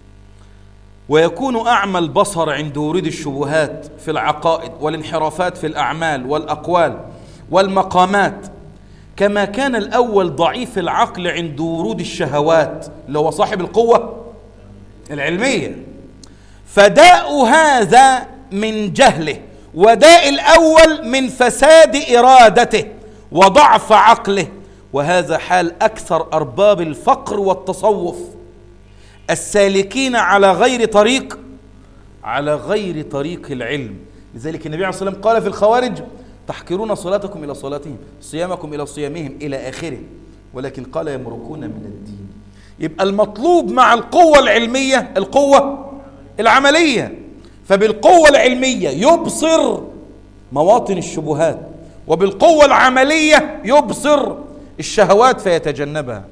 ويكون أعمى البصر عند ورود الشبهات في العقائد والانحرافات في الأعمال والأقوال والمقامات كما كان الأول ضعيف العقل عند ورود الشهوات اللي هو صاحب القوة العلمية فداء هذا من جهله وداء الأول من فساد إرادته وضعف عقله وهذا حال أكثر أرباب الفقر والتصوف السالكين على غير طريق على غير طريق العلم لذلك النبي عليه الصلاة والسلام قال في الخوارج تحقرون صلاتكم إلى صلاتهم صيامكم إلى صيامهم إلى آخره ولكن قال يمرقون من الدين يبقى المطلوب مع القوة العلمية القوة العملية فبالقوة العلمية يبصر مواطن الشبهات وبالقوة العملية يبصر الشهوات فيتجنبها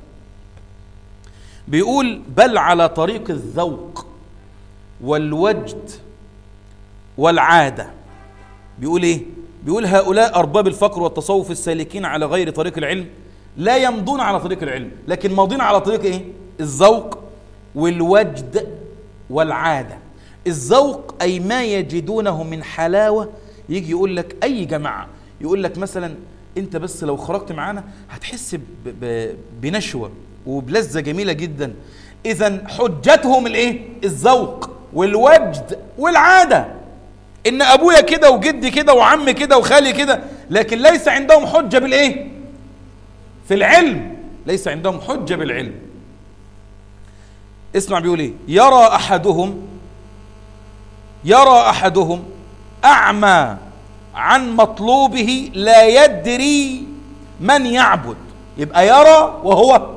بيقول بل على طريق الذوق والوجد والعادة بيقول ايه بيقول هؤلاء أرباب الفقر والتصوف السالكين على غير طريق العلم لا يمضون على طريق العلم لكن ماضين على طريق ايه الذوق والوجد والعادة الذوق أي ما يجدونه من حلاوة يجي يقول لك أي جماعة يقول لك مثلا أنت بس لو خرجت معانا هتحس بنشوة وبلذة جميلة جدا إذا حجتهم الإيه؟ الذوق والوجد والعادة إن أبويا كده وجدي كده وعمي كده وخالي كده لكن ليس عندهم حجة بالإيه؟ في العلم ليس عندهم حجة بالعلم اسمع بيقول إيه؟ يرى أحدهم يرى أحدهم أعمى عن مطلوبه لا يدري من يعبد يبقى يرى وهو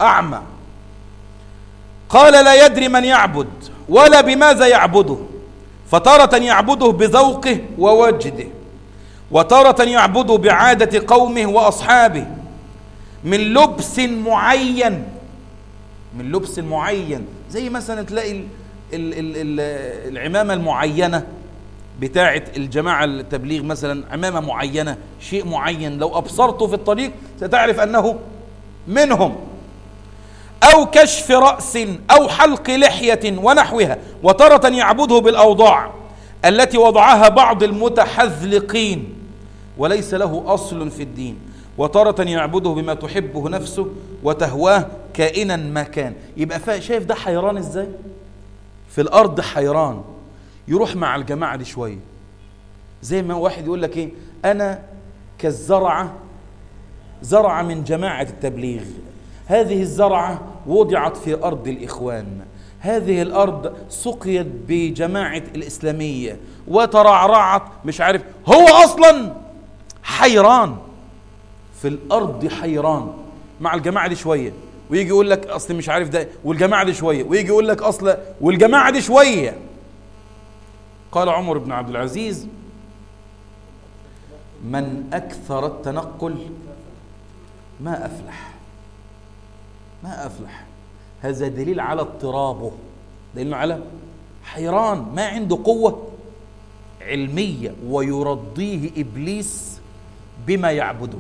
أعمى قال لا يدري من يعبد ولا بماذا يعبده فتارة يعبده بذوقه ووجده وتارة يعبده بعادة قومه وأصحابه من لبس معين من لبس معين زي مثلا تلاقي ال ال ال العمامة المعينة بتاعة الجماعة التبليغ مثلا عمامة معينة شيء معين لو أبصرته في الطريق ستعرف أنه منهم أو كشف رأس أو حلق لحية ونحوها وترة يعبده بالأوضاع التي وضعها بعض المتحذلقين وليس له أصل في الدين وتارة يعبده بما تحبه نفسه وتهواه كائنا ما كان يبقى شايف ده حيران ازاي في الأرض حيران يروح مع الجماعة دي شوية زي ما واحد يقول لك ايه أنا كالزرعة زرع من جماعة التبليغ هذه الزرعة وضعت في أرض الإخوان هذه الأرض سقيت بجماعة الإسلامية وترعرعت مش عارف هو أصلا حيران في الأرض حيران مع الجماعة دي شوية ويجي يقول لك أصل مش عارف ده والجماعة دي شوية ويجي يقول لك أصل والجماعة دي شوية قال عمر بن عبد العزيز من أكثر التنقل ما أفلح ما أفلح هذا دليل على اضطرابه دليل على حيران ما عنده قوة علمية ويرضيه إبليس بما يعبده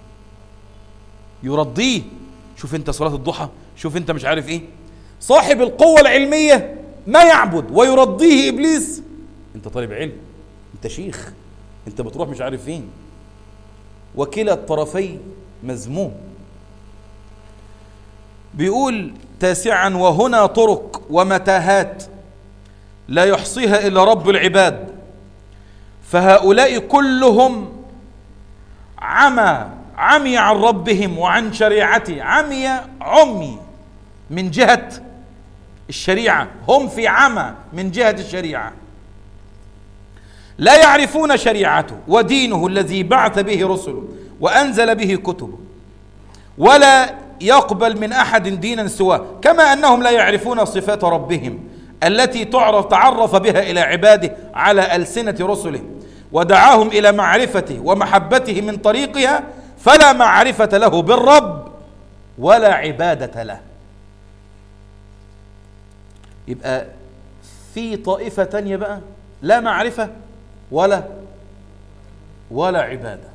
يرضيه شوف انت صلاة الضحى شوف انت مش عارف ايه صاحب القوة العلمية ما يعبد ويرضيه إبليس انت طالب علم انت شيخ انت بتروح مش عارف فين وكلا الطرفي مذموم بيقول تاسعا وهنا طرق ومتاهات لا يحصيها إلا رب العباد فهؤلاء كلهم عمى عمي عن ربهم وعن شريعته عمي عمي من جهة الشريعة هم في عمى من جهة الشريعة لا يعرفون شريعته ودينه الذي بعث به رسله وأنزل به كتبه ولا يقبل من أحد دينا سواه كما أنهم لا يعرفون صفات ربهم التي تعرف تعرف بها إلى عباده على ألسنة رسله ودعاهم إلى معرفته ومحبته من طريقها فلا معرفة له بالرب ولا عبادة له يبقى في طائفة تانية بقى لا معرفة ولا ولا عبادة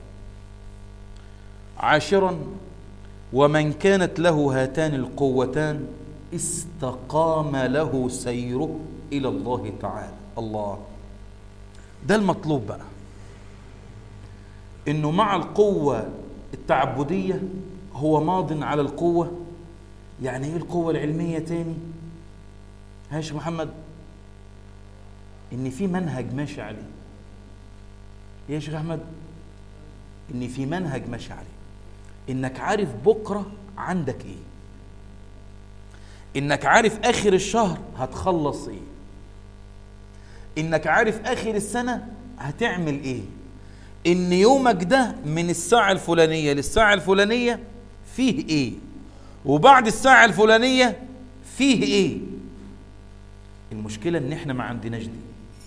عاشرا ومن كانت له هاتان القوتان استقام له سيره إلى الله تعالى الله ده المطلوب بقى انه مع القوة التعبدية هو ماض على القوة يعني ايه القوة العلمية تاني هاش محمد ان في منهج ماشي عليه إيه يا شيخ احمد ان في منهج ماشي عليه انك عارف بكرة عندك ايه انك عارف اخر الشهر هتخلص ايه انك عارف اخر السنة هتعمل ايه ان يومك ده من الساعة الفلانية للساعة الفلانية فيه ايه وبعد الساعة الفلانية فيه ايه المشكلة ان احنا ما عندناش دي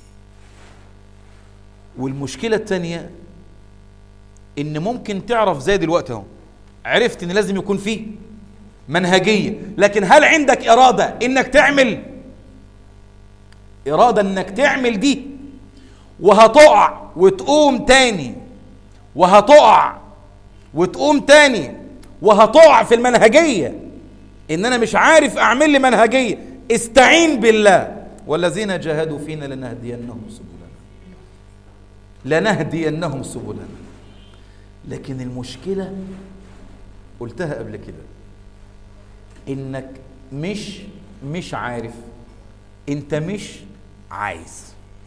والمشكلة التانية ان ممكن تعرف زي دلوقتي اهو عرفت ان لازم يكون فيه منهجية لكن هل عندك إرادة انك تعمل إرادة انك تعمل دي وهتقع وتقوم تاني وهتقع وتقوم تاني وهتقع في المنهجية ان انا مش عارف اعمل لي منهجية استعين بالله والذين جاهدوا فينا لنهدينهم سبلنا لنهدينهم سبلنا لكن المشكلة قلتها قبل كده انك مش مش عارف انت مش عايز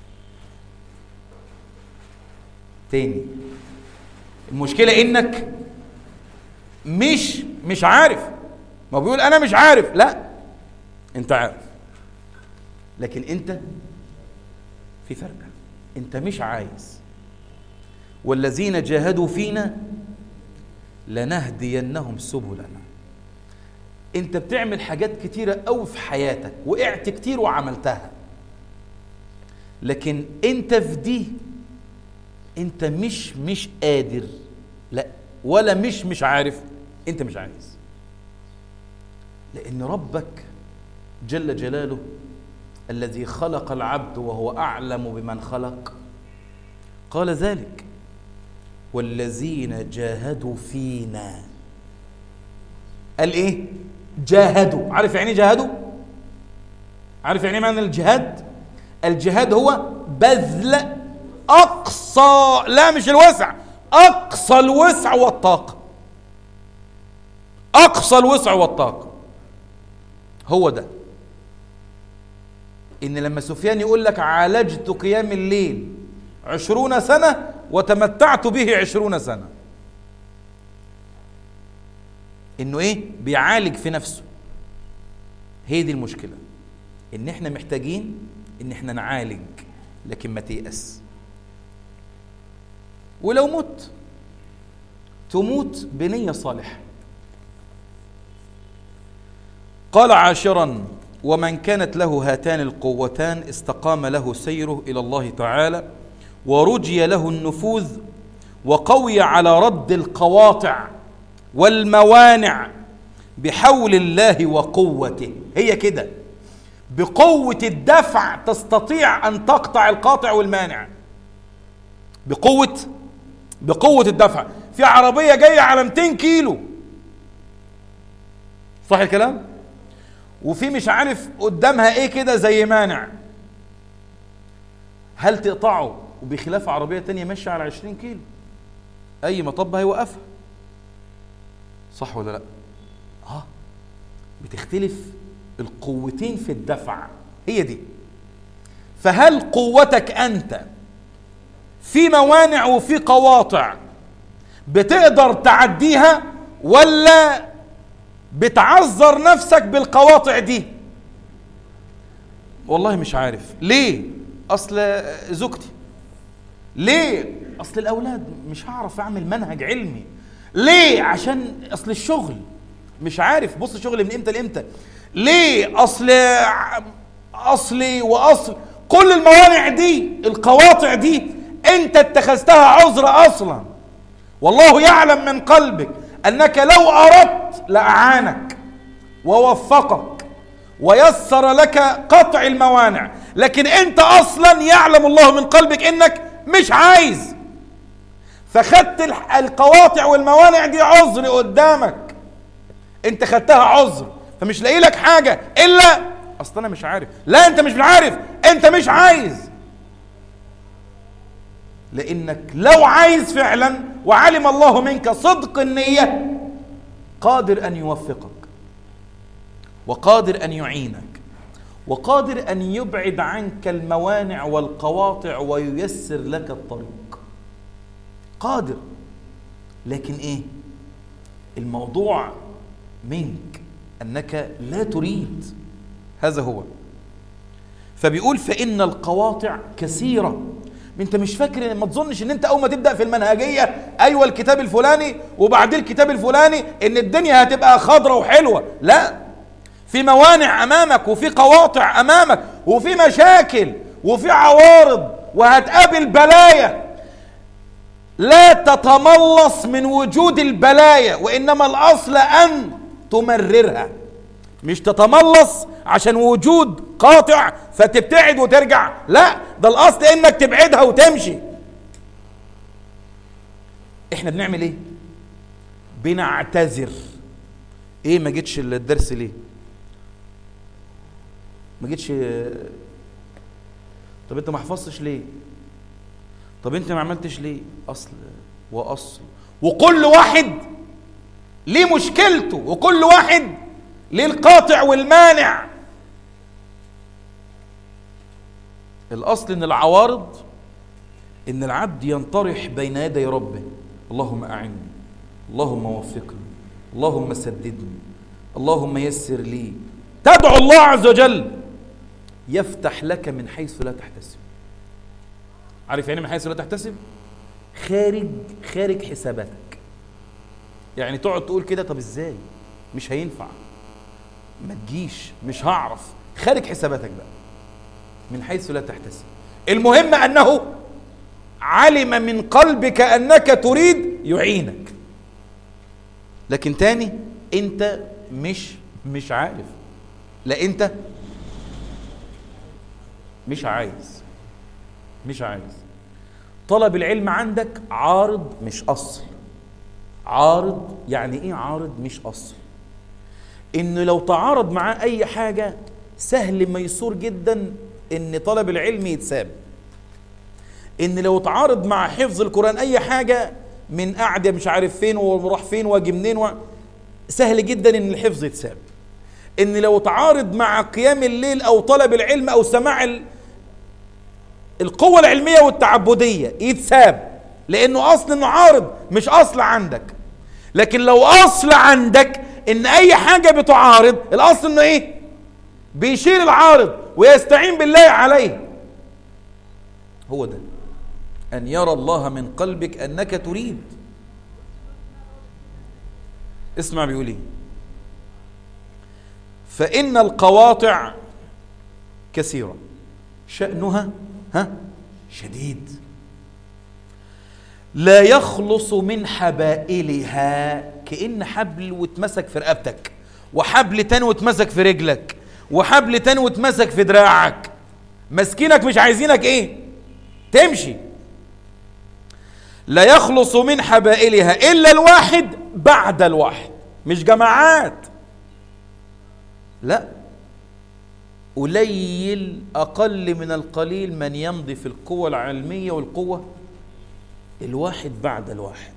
تاني المشكلة انك مش مش عارف ما بيقول انا مش عارف لا انت عارف لكن انت في فرق انت مش عايز والذين جاهدوا فينا لنهدينهم سبلنا انت بتعمل حاجات كتيرة قوي في حياتك وقعت كتير وعملتها لكن انت في دي انت مش مش قادر لا ولا مش مش عارف انت مش عايز لان ربك جل جلاله الذي خلق العبد وهو اعلم بمن خلق قال ذلك والذين جاهدوا فينا قال ايه جاهدوا عارف يعني جاهدوا عارف يعني معنى الجهاد الجهاد هو بذل اقصى لا مش الوسع اقصى الوسع والطاقه اقصى الوسع والطاقه هو ده ان لما سفيان يقول لك عالجت قيام الليل عشرون سنة وتمتعت به عشرون سنة انه ايه بيعالج في نفسه هي دي المشكلة ان احنا محتاجين ان احنا نعالج لكن ما تيأس ولو مت تموت بنية صالحة قال عاشرا ومن كانت له هاتان القوتان استقام له سيره إلى الله تعالى ورجي له النفوذ وقوي على رد القواطع والموانع بحول الله وقوته هي كده بقوة الدفع تستطيع أن تقطع القاطع والمانع بقوة بقوة الدفع في عربية جاية على 200 كيلو صح الكلام وفي مش عارف قدامها ايه كده زي مانع هل تقطعه وبخلاف عربية تانية ماشية على 20 كيلو أي مطب هيوقفها صح ولا لا؟ اه بتختلف القوتين في الدفع هي دي فهل قوتك أنت في موانع وفي قواطع بتقدر تعديها ولا بتعذر نفسك بالقواطع دي والله مش عارف ليه اصل زوجتي ليه اصل الاولاد مش هعرف اعمل منهج علمي ليه عشان اصل الشغل مش عارف بص شغل من امتى لامتى ليه اصل اصلي واصل كل الموانع دي القواطع دي انت اتخذتها عذر اصلا والله يعلم من قلبك انك لو اردت لاعانك ووفقك ويسر لك قطع الموانع لكن انت اصلا يعلم الله من قلبك انك مش عايز فخدت القواطع والموانع دي عذر قدامك انت خدتها عذر فمش لاقي لك حاجه الا اصل انا مش عارف لا انت مش عارف انت مش عايز لانك لو عايز فعلا وعلم الله منك صدق النيه قادر ان يوفقك وقادر ان يعينك وقادر ان يبعد عنك الموانع والقواطع وييسر لك الطريق قادر لكن ايه الموضوع منك انك لا تريد هذا هو فبيقول فان القواطع كثيره انت مش فاكر ما تظنش ان انت اول ما تبدا في المنهجيه ايوه الكتاب الفلاني وبعدين الكتاب الفلاني ان الدنيا هتبقى خضره وحلوه لا في موانع امامك وفي قواطع امامك وفي مشاكل وفي عوارض وهتقابل بلايا لا تتملص من وجود البلايا وانما الاصل ان تمررها مش تتملص عشان وجود قاطع فتبتعد وترجع لا ده الاصل انك تبعدها وتمشي احنا بنعمل ايه بنعتذر ايه ما جيتش الدرس ليه ما جيتش طب انت ما حفظتش ليه طب انت ما عملتش ليه اصل واصل وكل واحد ليه مشكلته وكل واحد ليه القاطع والمانع الاصل ان العوارض ان العبد ينطرح بين يدي ربه اللهم اعني اللهم وفقني اللهم سددني اللهم يسر لي تدعو الله عز وجل يفتح لك من حيث لا تحتسب عارف يعني من حيث لا تحتسب خارج خارج حساباتك يعني تقعد تقول كده طب ازاي مش هينفع ما تجيش مش هعرف خارج حساباتك بقى من حيث لا تحتسب المهم أنه علم من قلبك أنك تريد يعينك لكن تاني أنت مش مش عارف لا أنت مش عايز مش عايز طلب العلم عندك عارض مش أصل عارض يعني إيه عارض مش أصل إنه لو تعارض معاه أي حاجة سهل ميسور جدا إن طلب العلم يتساب إن لو تعارض مع حفظ القرآن أي حاجة من قعدة مش عارف فين وراح فين واجي منين و... سهل جدا إن الحفظ يتساب إن لو تعارض مع قيام الليل أو طلب العلم أو سماع ال... القوة العلمية والتعبدية يتساب لأنه أصل إنه عارض مش أصل عندك لكن لو أصل عندك إن أي حاجة بتعارض الأصل إنه إيه؟ بيشيل العارض ويستعين بالله عليه هو ده أن يرى الله من قلبك أنك تريد اسمع بيقول ايه فإن القواطع كثيرة شأنها ها شديد لا يخلص من حبائلها كأن حبل واتمسك في رقبتك وحبل تاني واتمسك في رجلك وحبل تاني واتمسك في دراعك مسكينك مش عايزينك ايه تمشي لا يخلص من حبائلها إلا الواحد بعد الواحد مش جماعات لا قليل أقل من القليل من يمضي في القوة العلمية والقوة الواحد بعد الواحد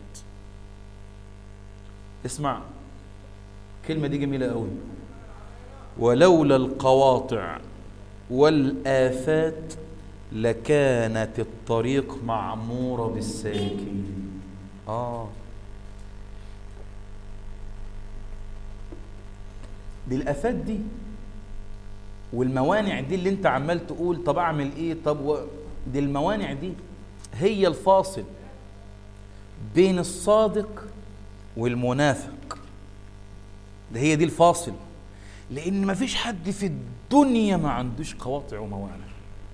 اسمع الكلمة دي جميلة قوي ولولا القواطع والآفات لكانت الطريق معمورة بالسالكين آه دي الآفات دي والموانع دي اللي انت عمال تقول طب اعمل ايه طب و... دي الموانع دي هي الفاصل بين الصادق والمنافق ده هي دي الفاصل لان مفيش حد في الدنيا ما عندوش قواطع وموانع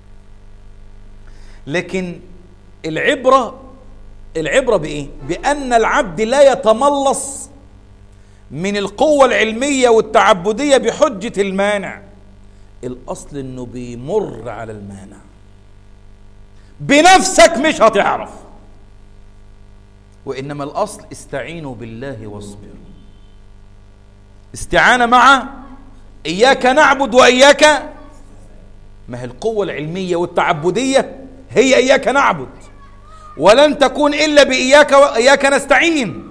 لكن العبره العبره بايه بان العبد لا يتملص من القوه العلميه والتعبديه بحجه المانع الاصل انه بيمر على المانع بنفسك مش هتعرف وانما الاصل استعينوا بالله واصبروا استعانه مع اياك نعبد واياك ما هي القوه العلميه والتعبديه هي اياك نعبد ولن تكون الا باياك واياك نستعين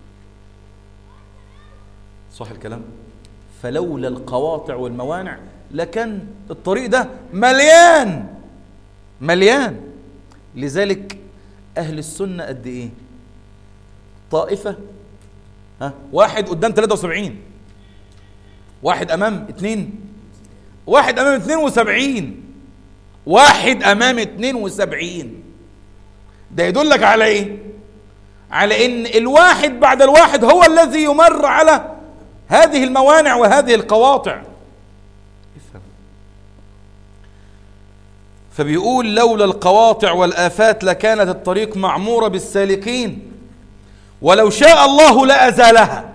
صح الكلام فلولا القواطع والموانع لكان الطريق ده مليان مليان لذلك أهل السنة قد إيه طائفة ها واحد قدام 73 واحد أمام اتنين واحد أمام 72 واحد أمام 72 ده يدلك على إيه على إن الواحد بعد الواحد هو الذي يمر على هذه الموانع وهذه القواطع فبيقول لولا القواطع والآفات لكانت الطريق معمورة بالسالكين ولو شاء الله لأزالها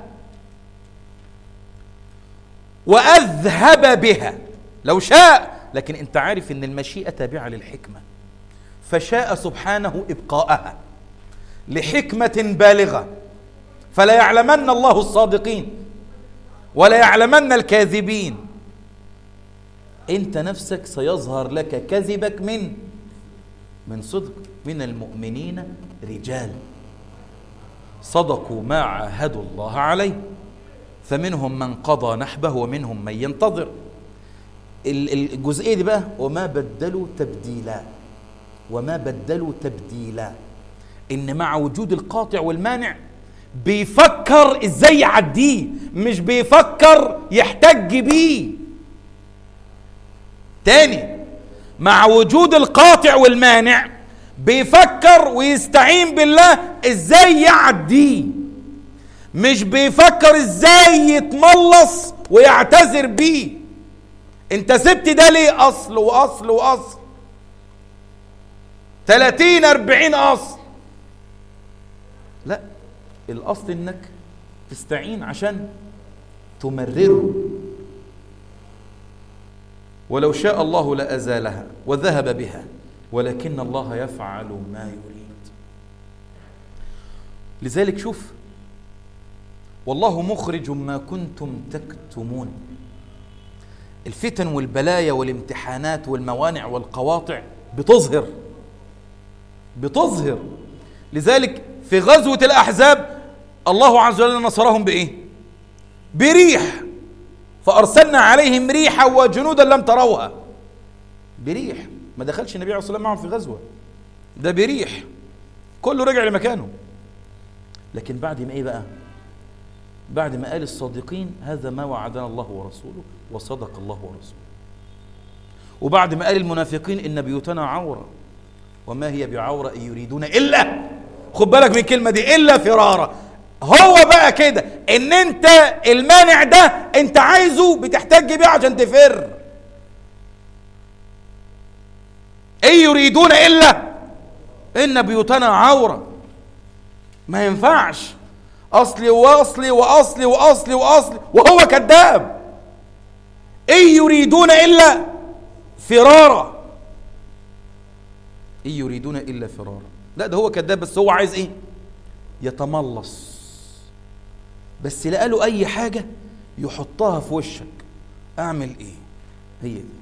وأذهب بها لو شاء لكن أنت عارف أن المشيئة تابعة للحكمة فشاء سبحانه إبقاءها لحكمة بالغة فلا يعلمن الله الصادقين ولا يعلمن الكاذبين انت نفسك سيظهر لك كذبك من من صدق من المؤمنين رجال صدقوا ما عاهدوا الله عليه فمنهم من قضى نحبه ومنهم من ينتظر الجزئيه دي بقى وما بدلوا تبديلا وما بدلوا تبديلا ان مع وجود القاطع والمانع بيفكر ازاي يعديه مش بيفكر يحتج بيه تاني مع وجود القاطع والمانع بيفكر ويستعين بالله ازاي يعديه مش بيفكر ازاي يتملص ويعتذر بيه انت سبت ده ليه اصل واصل واصل 30 40 اصل لا الاصل انك تستعين عشان تمرره ولو شاء الله لازالها وذهب بها ولكن الله يفعل ما يريد لذلك شوف والله مخرج ما كنتم تكتمون الفتن والبلايا والامتحانات والموانع والقواطع بتظهر بتظهر لذلك في غزوة الأحزاب الله عز وجل نصرهم بإيه بريح فأرسلنا عليهم ريحا وجنودا لم تروها بريح ما دخلش النبي عليه الصلاة والسلام معهم في غزوة ده بريح كله رجع لمكانه لكن بعد ما ايه بقى بعد ما قال الصادقين هذا ما وعدنا الله ورسوله وصدق الله ورسوله وبعد ما قال المنافقين ان بيوتنا عوره وما هي بعوره ان يريدون الا خد بالك من الكلمه دي الا فرارا هو بقى كده ان انت المانع ده انت عايزه بتحتاج بيه عشان تفر ان يريدون الا ان بيوتنا عوره ما ينفعش اصلي واصلي واصلي واصلي واصلي وهو كذاب ان يريدون الا فرارا ان يريدون الا فرارا لا ده هو كذاب بس هو عايز ايه يتملص بس لقى له اي حاجه يحطها في وشك اعمل ايه هي دي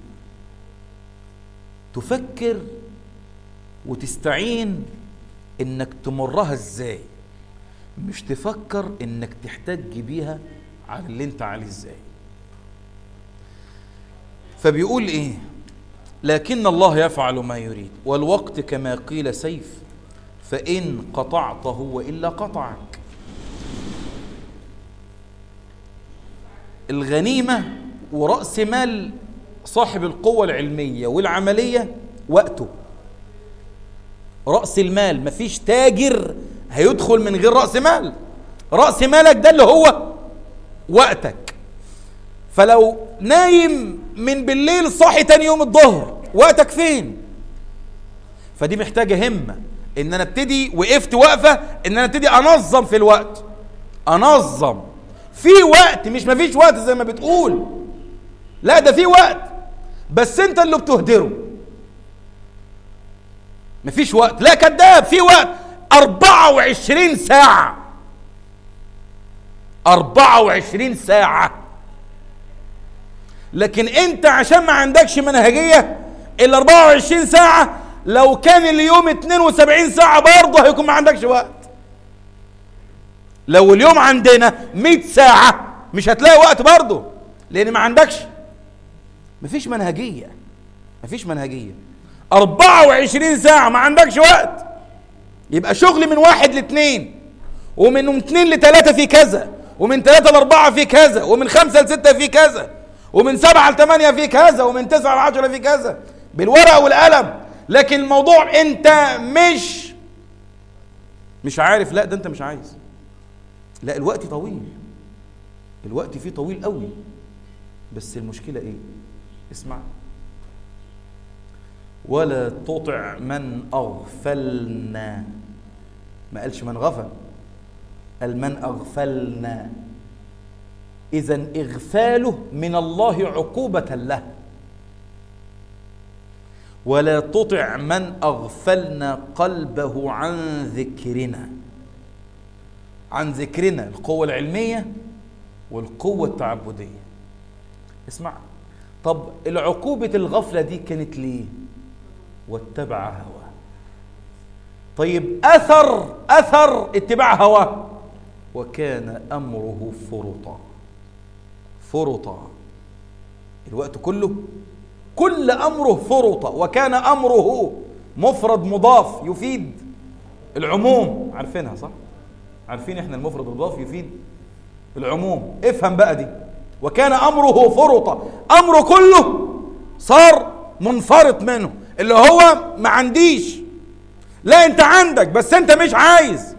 تفكر وتستعين انك تمرها ازاي مش تفكر انك تحتاج بيها على اللي انت عليه ازاي فبيقول ايه لكن الله يفعل ما يريد والوقت كما قيل سيف فإن قطعته وإلا قطعك الغنيمة ورأس مال صاحب القوة العلمية والعملية وقته رأس المال مفيش تاجر هيدخل من غير رأس مال رأس مالك ده اللي هو وقتك فلو نايم من بالليل صاحي تاني يوم الظهر وقتك فين فدي محتاجة همة ان انا ابتدي وقفت وقفة ان انا ابتدي انظم في الوقت انظم في وقت مش مفيش وقت زي ما بتقول لا ده في وقت بس انت اللي بتهدره مفيش وقت لا كذاب في وقت 24 ساعة 24 ساعة لكن انت عشان ما عندكش منهجية ال 24 ساعة لو كان اليوم 72 ساعة برضه هيكون ما عندكش وقت لو اليوم عندنا 100 ساعة مش هتلاقي وقت برضه لان ما عندكش مفيش منهجية مفيش منهجية 24 ساعة ما عندكش وقت يبقى شغل من واحد لاثنين ومن اثنين لثلاثة في كذا ومن ثلاثة لأربعة في كذا ومن خمسة لستة في كذا ومن سبعة لثمانية في كذا ومن تسعة لعشرة في كذا بالورقة والقلم لكن الموضوع انت مش مش عارف لا ده انت مش عايز لا الوقت طويل الوقت فيه طويل قوي بس المشكلة ايه اسمع ولا تطع من أغفلنا ما قالش من غفل قال من أغفلنا إذا إغفاله من الله عقوبة له ولا تطع من أغفلنا قلبه عن ذكرنا عن ذكرنا القوة العلمية والقوة التعبدية اسمع طب العقوبة الغفلة دي كانت ليه واتبع هواه طيب أثر أثر اتباع هواه وكان أمره فرطا فرطا الوقت كله كل أمره فرطا وكان أمره مفرد مضاف يفيد العموم عارفينها صح؟ عارفين احنا المفرد المضاف يفيد العموم افهم بقى دي وكان أمره فرطا أمره كله صار منفرط منه اللي هو ما عنديش لا انت عندك بس انت مش عايز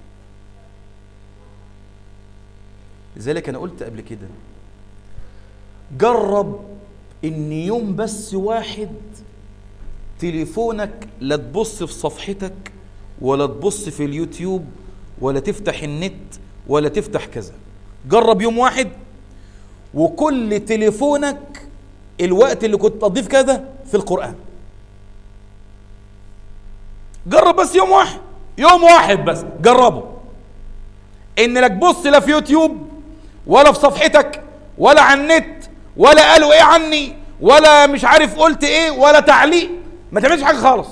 لذلك انا قلت قبل كده جرب ان يوم بس واحد تليفونك لا تبص في صفحتك ولا تبص في اليوتيوب ولا تفتح النت ولا تفتح كذا جرب يوم واحد وكل تليفونك الوقت اللي كنت تضيف كذا في القرآن جرب بس يوم واحد يوم واحد بس جربه ان لك بص لا في يوتيوب ولا في صفحتك ولا على النت ولا قالوا ايه عني ولا مش عارف قلت ايه ولا تعليق ما تعملش حاجه خالص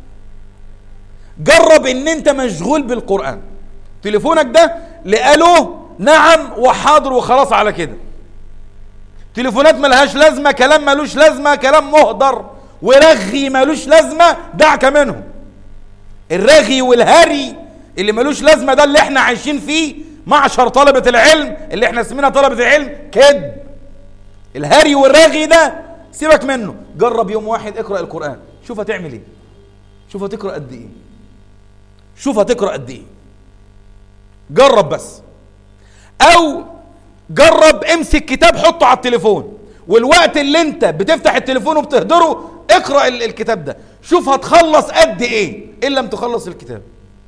جرب ان انت مشغول بالقران تليفونك ده لقالوه نعم وحاضر وخلاص على كده تليفونات ملهاش لازمه كلام ملوش لازمه كلام مهدر ورغي ملوش لازمه دعك منهم الرغي والهري اللي ملوش لازمه ده اللي احنا عايشين فيه معشر طلبه العلم اللي احنا اسمنا طلبه العلم كذب الهري والرغي ده سيبك منه جرب يوم واحد اقرا القران شوف هتعمل ايه شوف هتقرا قد ايه شوف هتقرا قد ايه جرب بس او جرب امسك كتاب حطه على التليفون والوقت اللي انت بتفتح التليفون وبتهدره اقرا الكتاب ده شوف هتخلص قد ايه ان لم تخلص الكتاب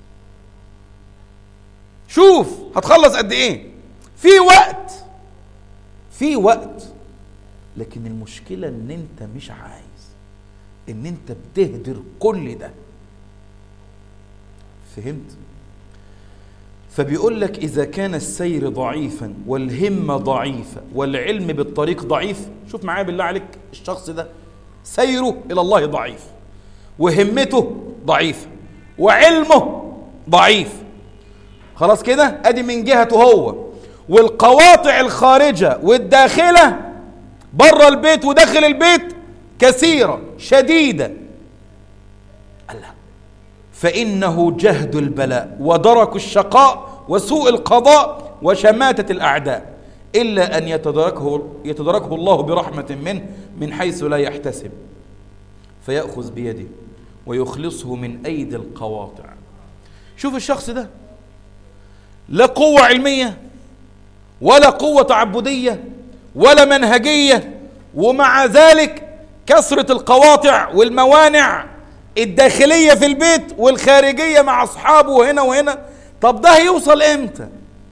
شوف هتخلص قد ايه في وقت في وقت لكن المشكلة ان انت مش عايز ان انت بتهدر كل ده فهمت فبيقول لك إذا كان السير ضعيفا والهمة ضعيفة والعلم بالطريق ضعيف شوف معايا بالله عليك الشخص ده سيره إلى الله ضعيف وهمته ضعيفة وعلمه ضعيف خلاص كده ادي من جهته هو والقواطع الخارجة والداخلة بره البيت وداخل البيت كثيرة شديدة الله فإنه جهد البلاء ودرك الشقاء وسوء القضاء وشماتة الأعداء إلا أن يتدركه, يتدركه الله برحمة منه من حيث لا يحتسب فيأخذ بيده ويخلصه من أيدي القواطع شوف الشخص ده لا قوة علمية ولا قوة تعبدية ولا منهجية ومع ذلك كثرة القواطع والموانع الداخلية في البيت والخارجية مع أصحابه هنا وهنا طب ده هيوصل إمتى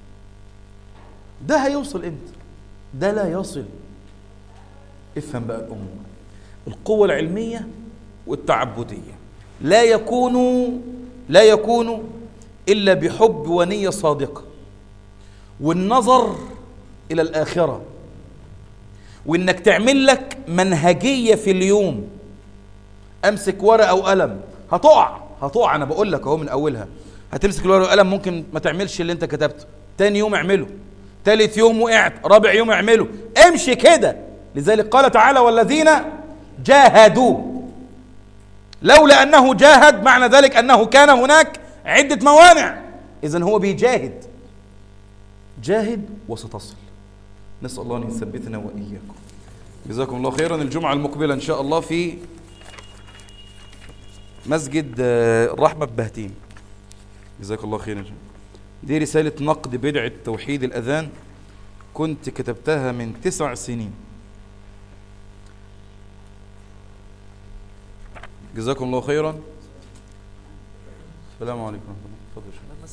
ده هيوصل إمتى ده لا يصل افهم بقى الأمور القوة العلمية والتعبدية لا يكون لا يكون إلا بحب ونية صادقة والنظر إلى الآخرة وإنك تعمل لك منهجية في اليوم أمسك ورقة وقلم هتقع هتقع أنا بقول لك أهو من أولها هتمسك الورقة والقلم ممكن ما تعملش اللي أنت كتبته تاني يوم اعمله تالت يوم وقعت رابع يوم اعمله امشي كده لذلك قال تعالى والذين جاهدوا لولا أنه جاهد معنى ذلك أنه كان هناك عدة موانع إذن هو بيجاهد جاهد وستصل نسأل الله أن يثبتنا وإياكم جزاكم الله خيرا الجمعة المقبلة إن شاء الله في مسجد الرحمة ببهتيم جزاك الله خيرا دي رسالة نقد بدعة توحيد الأذان كنت كتبتها من تسع سنين جزاكم الله خيرا السلام عليكم ورحمة الله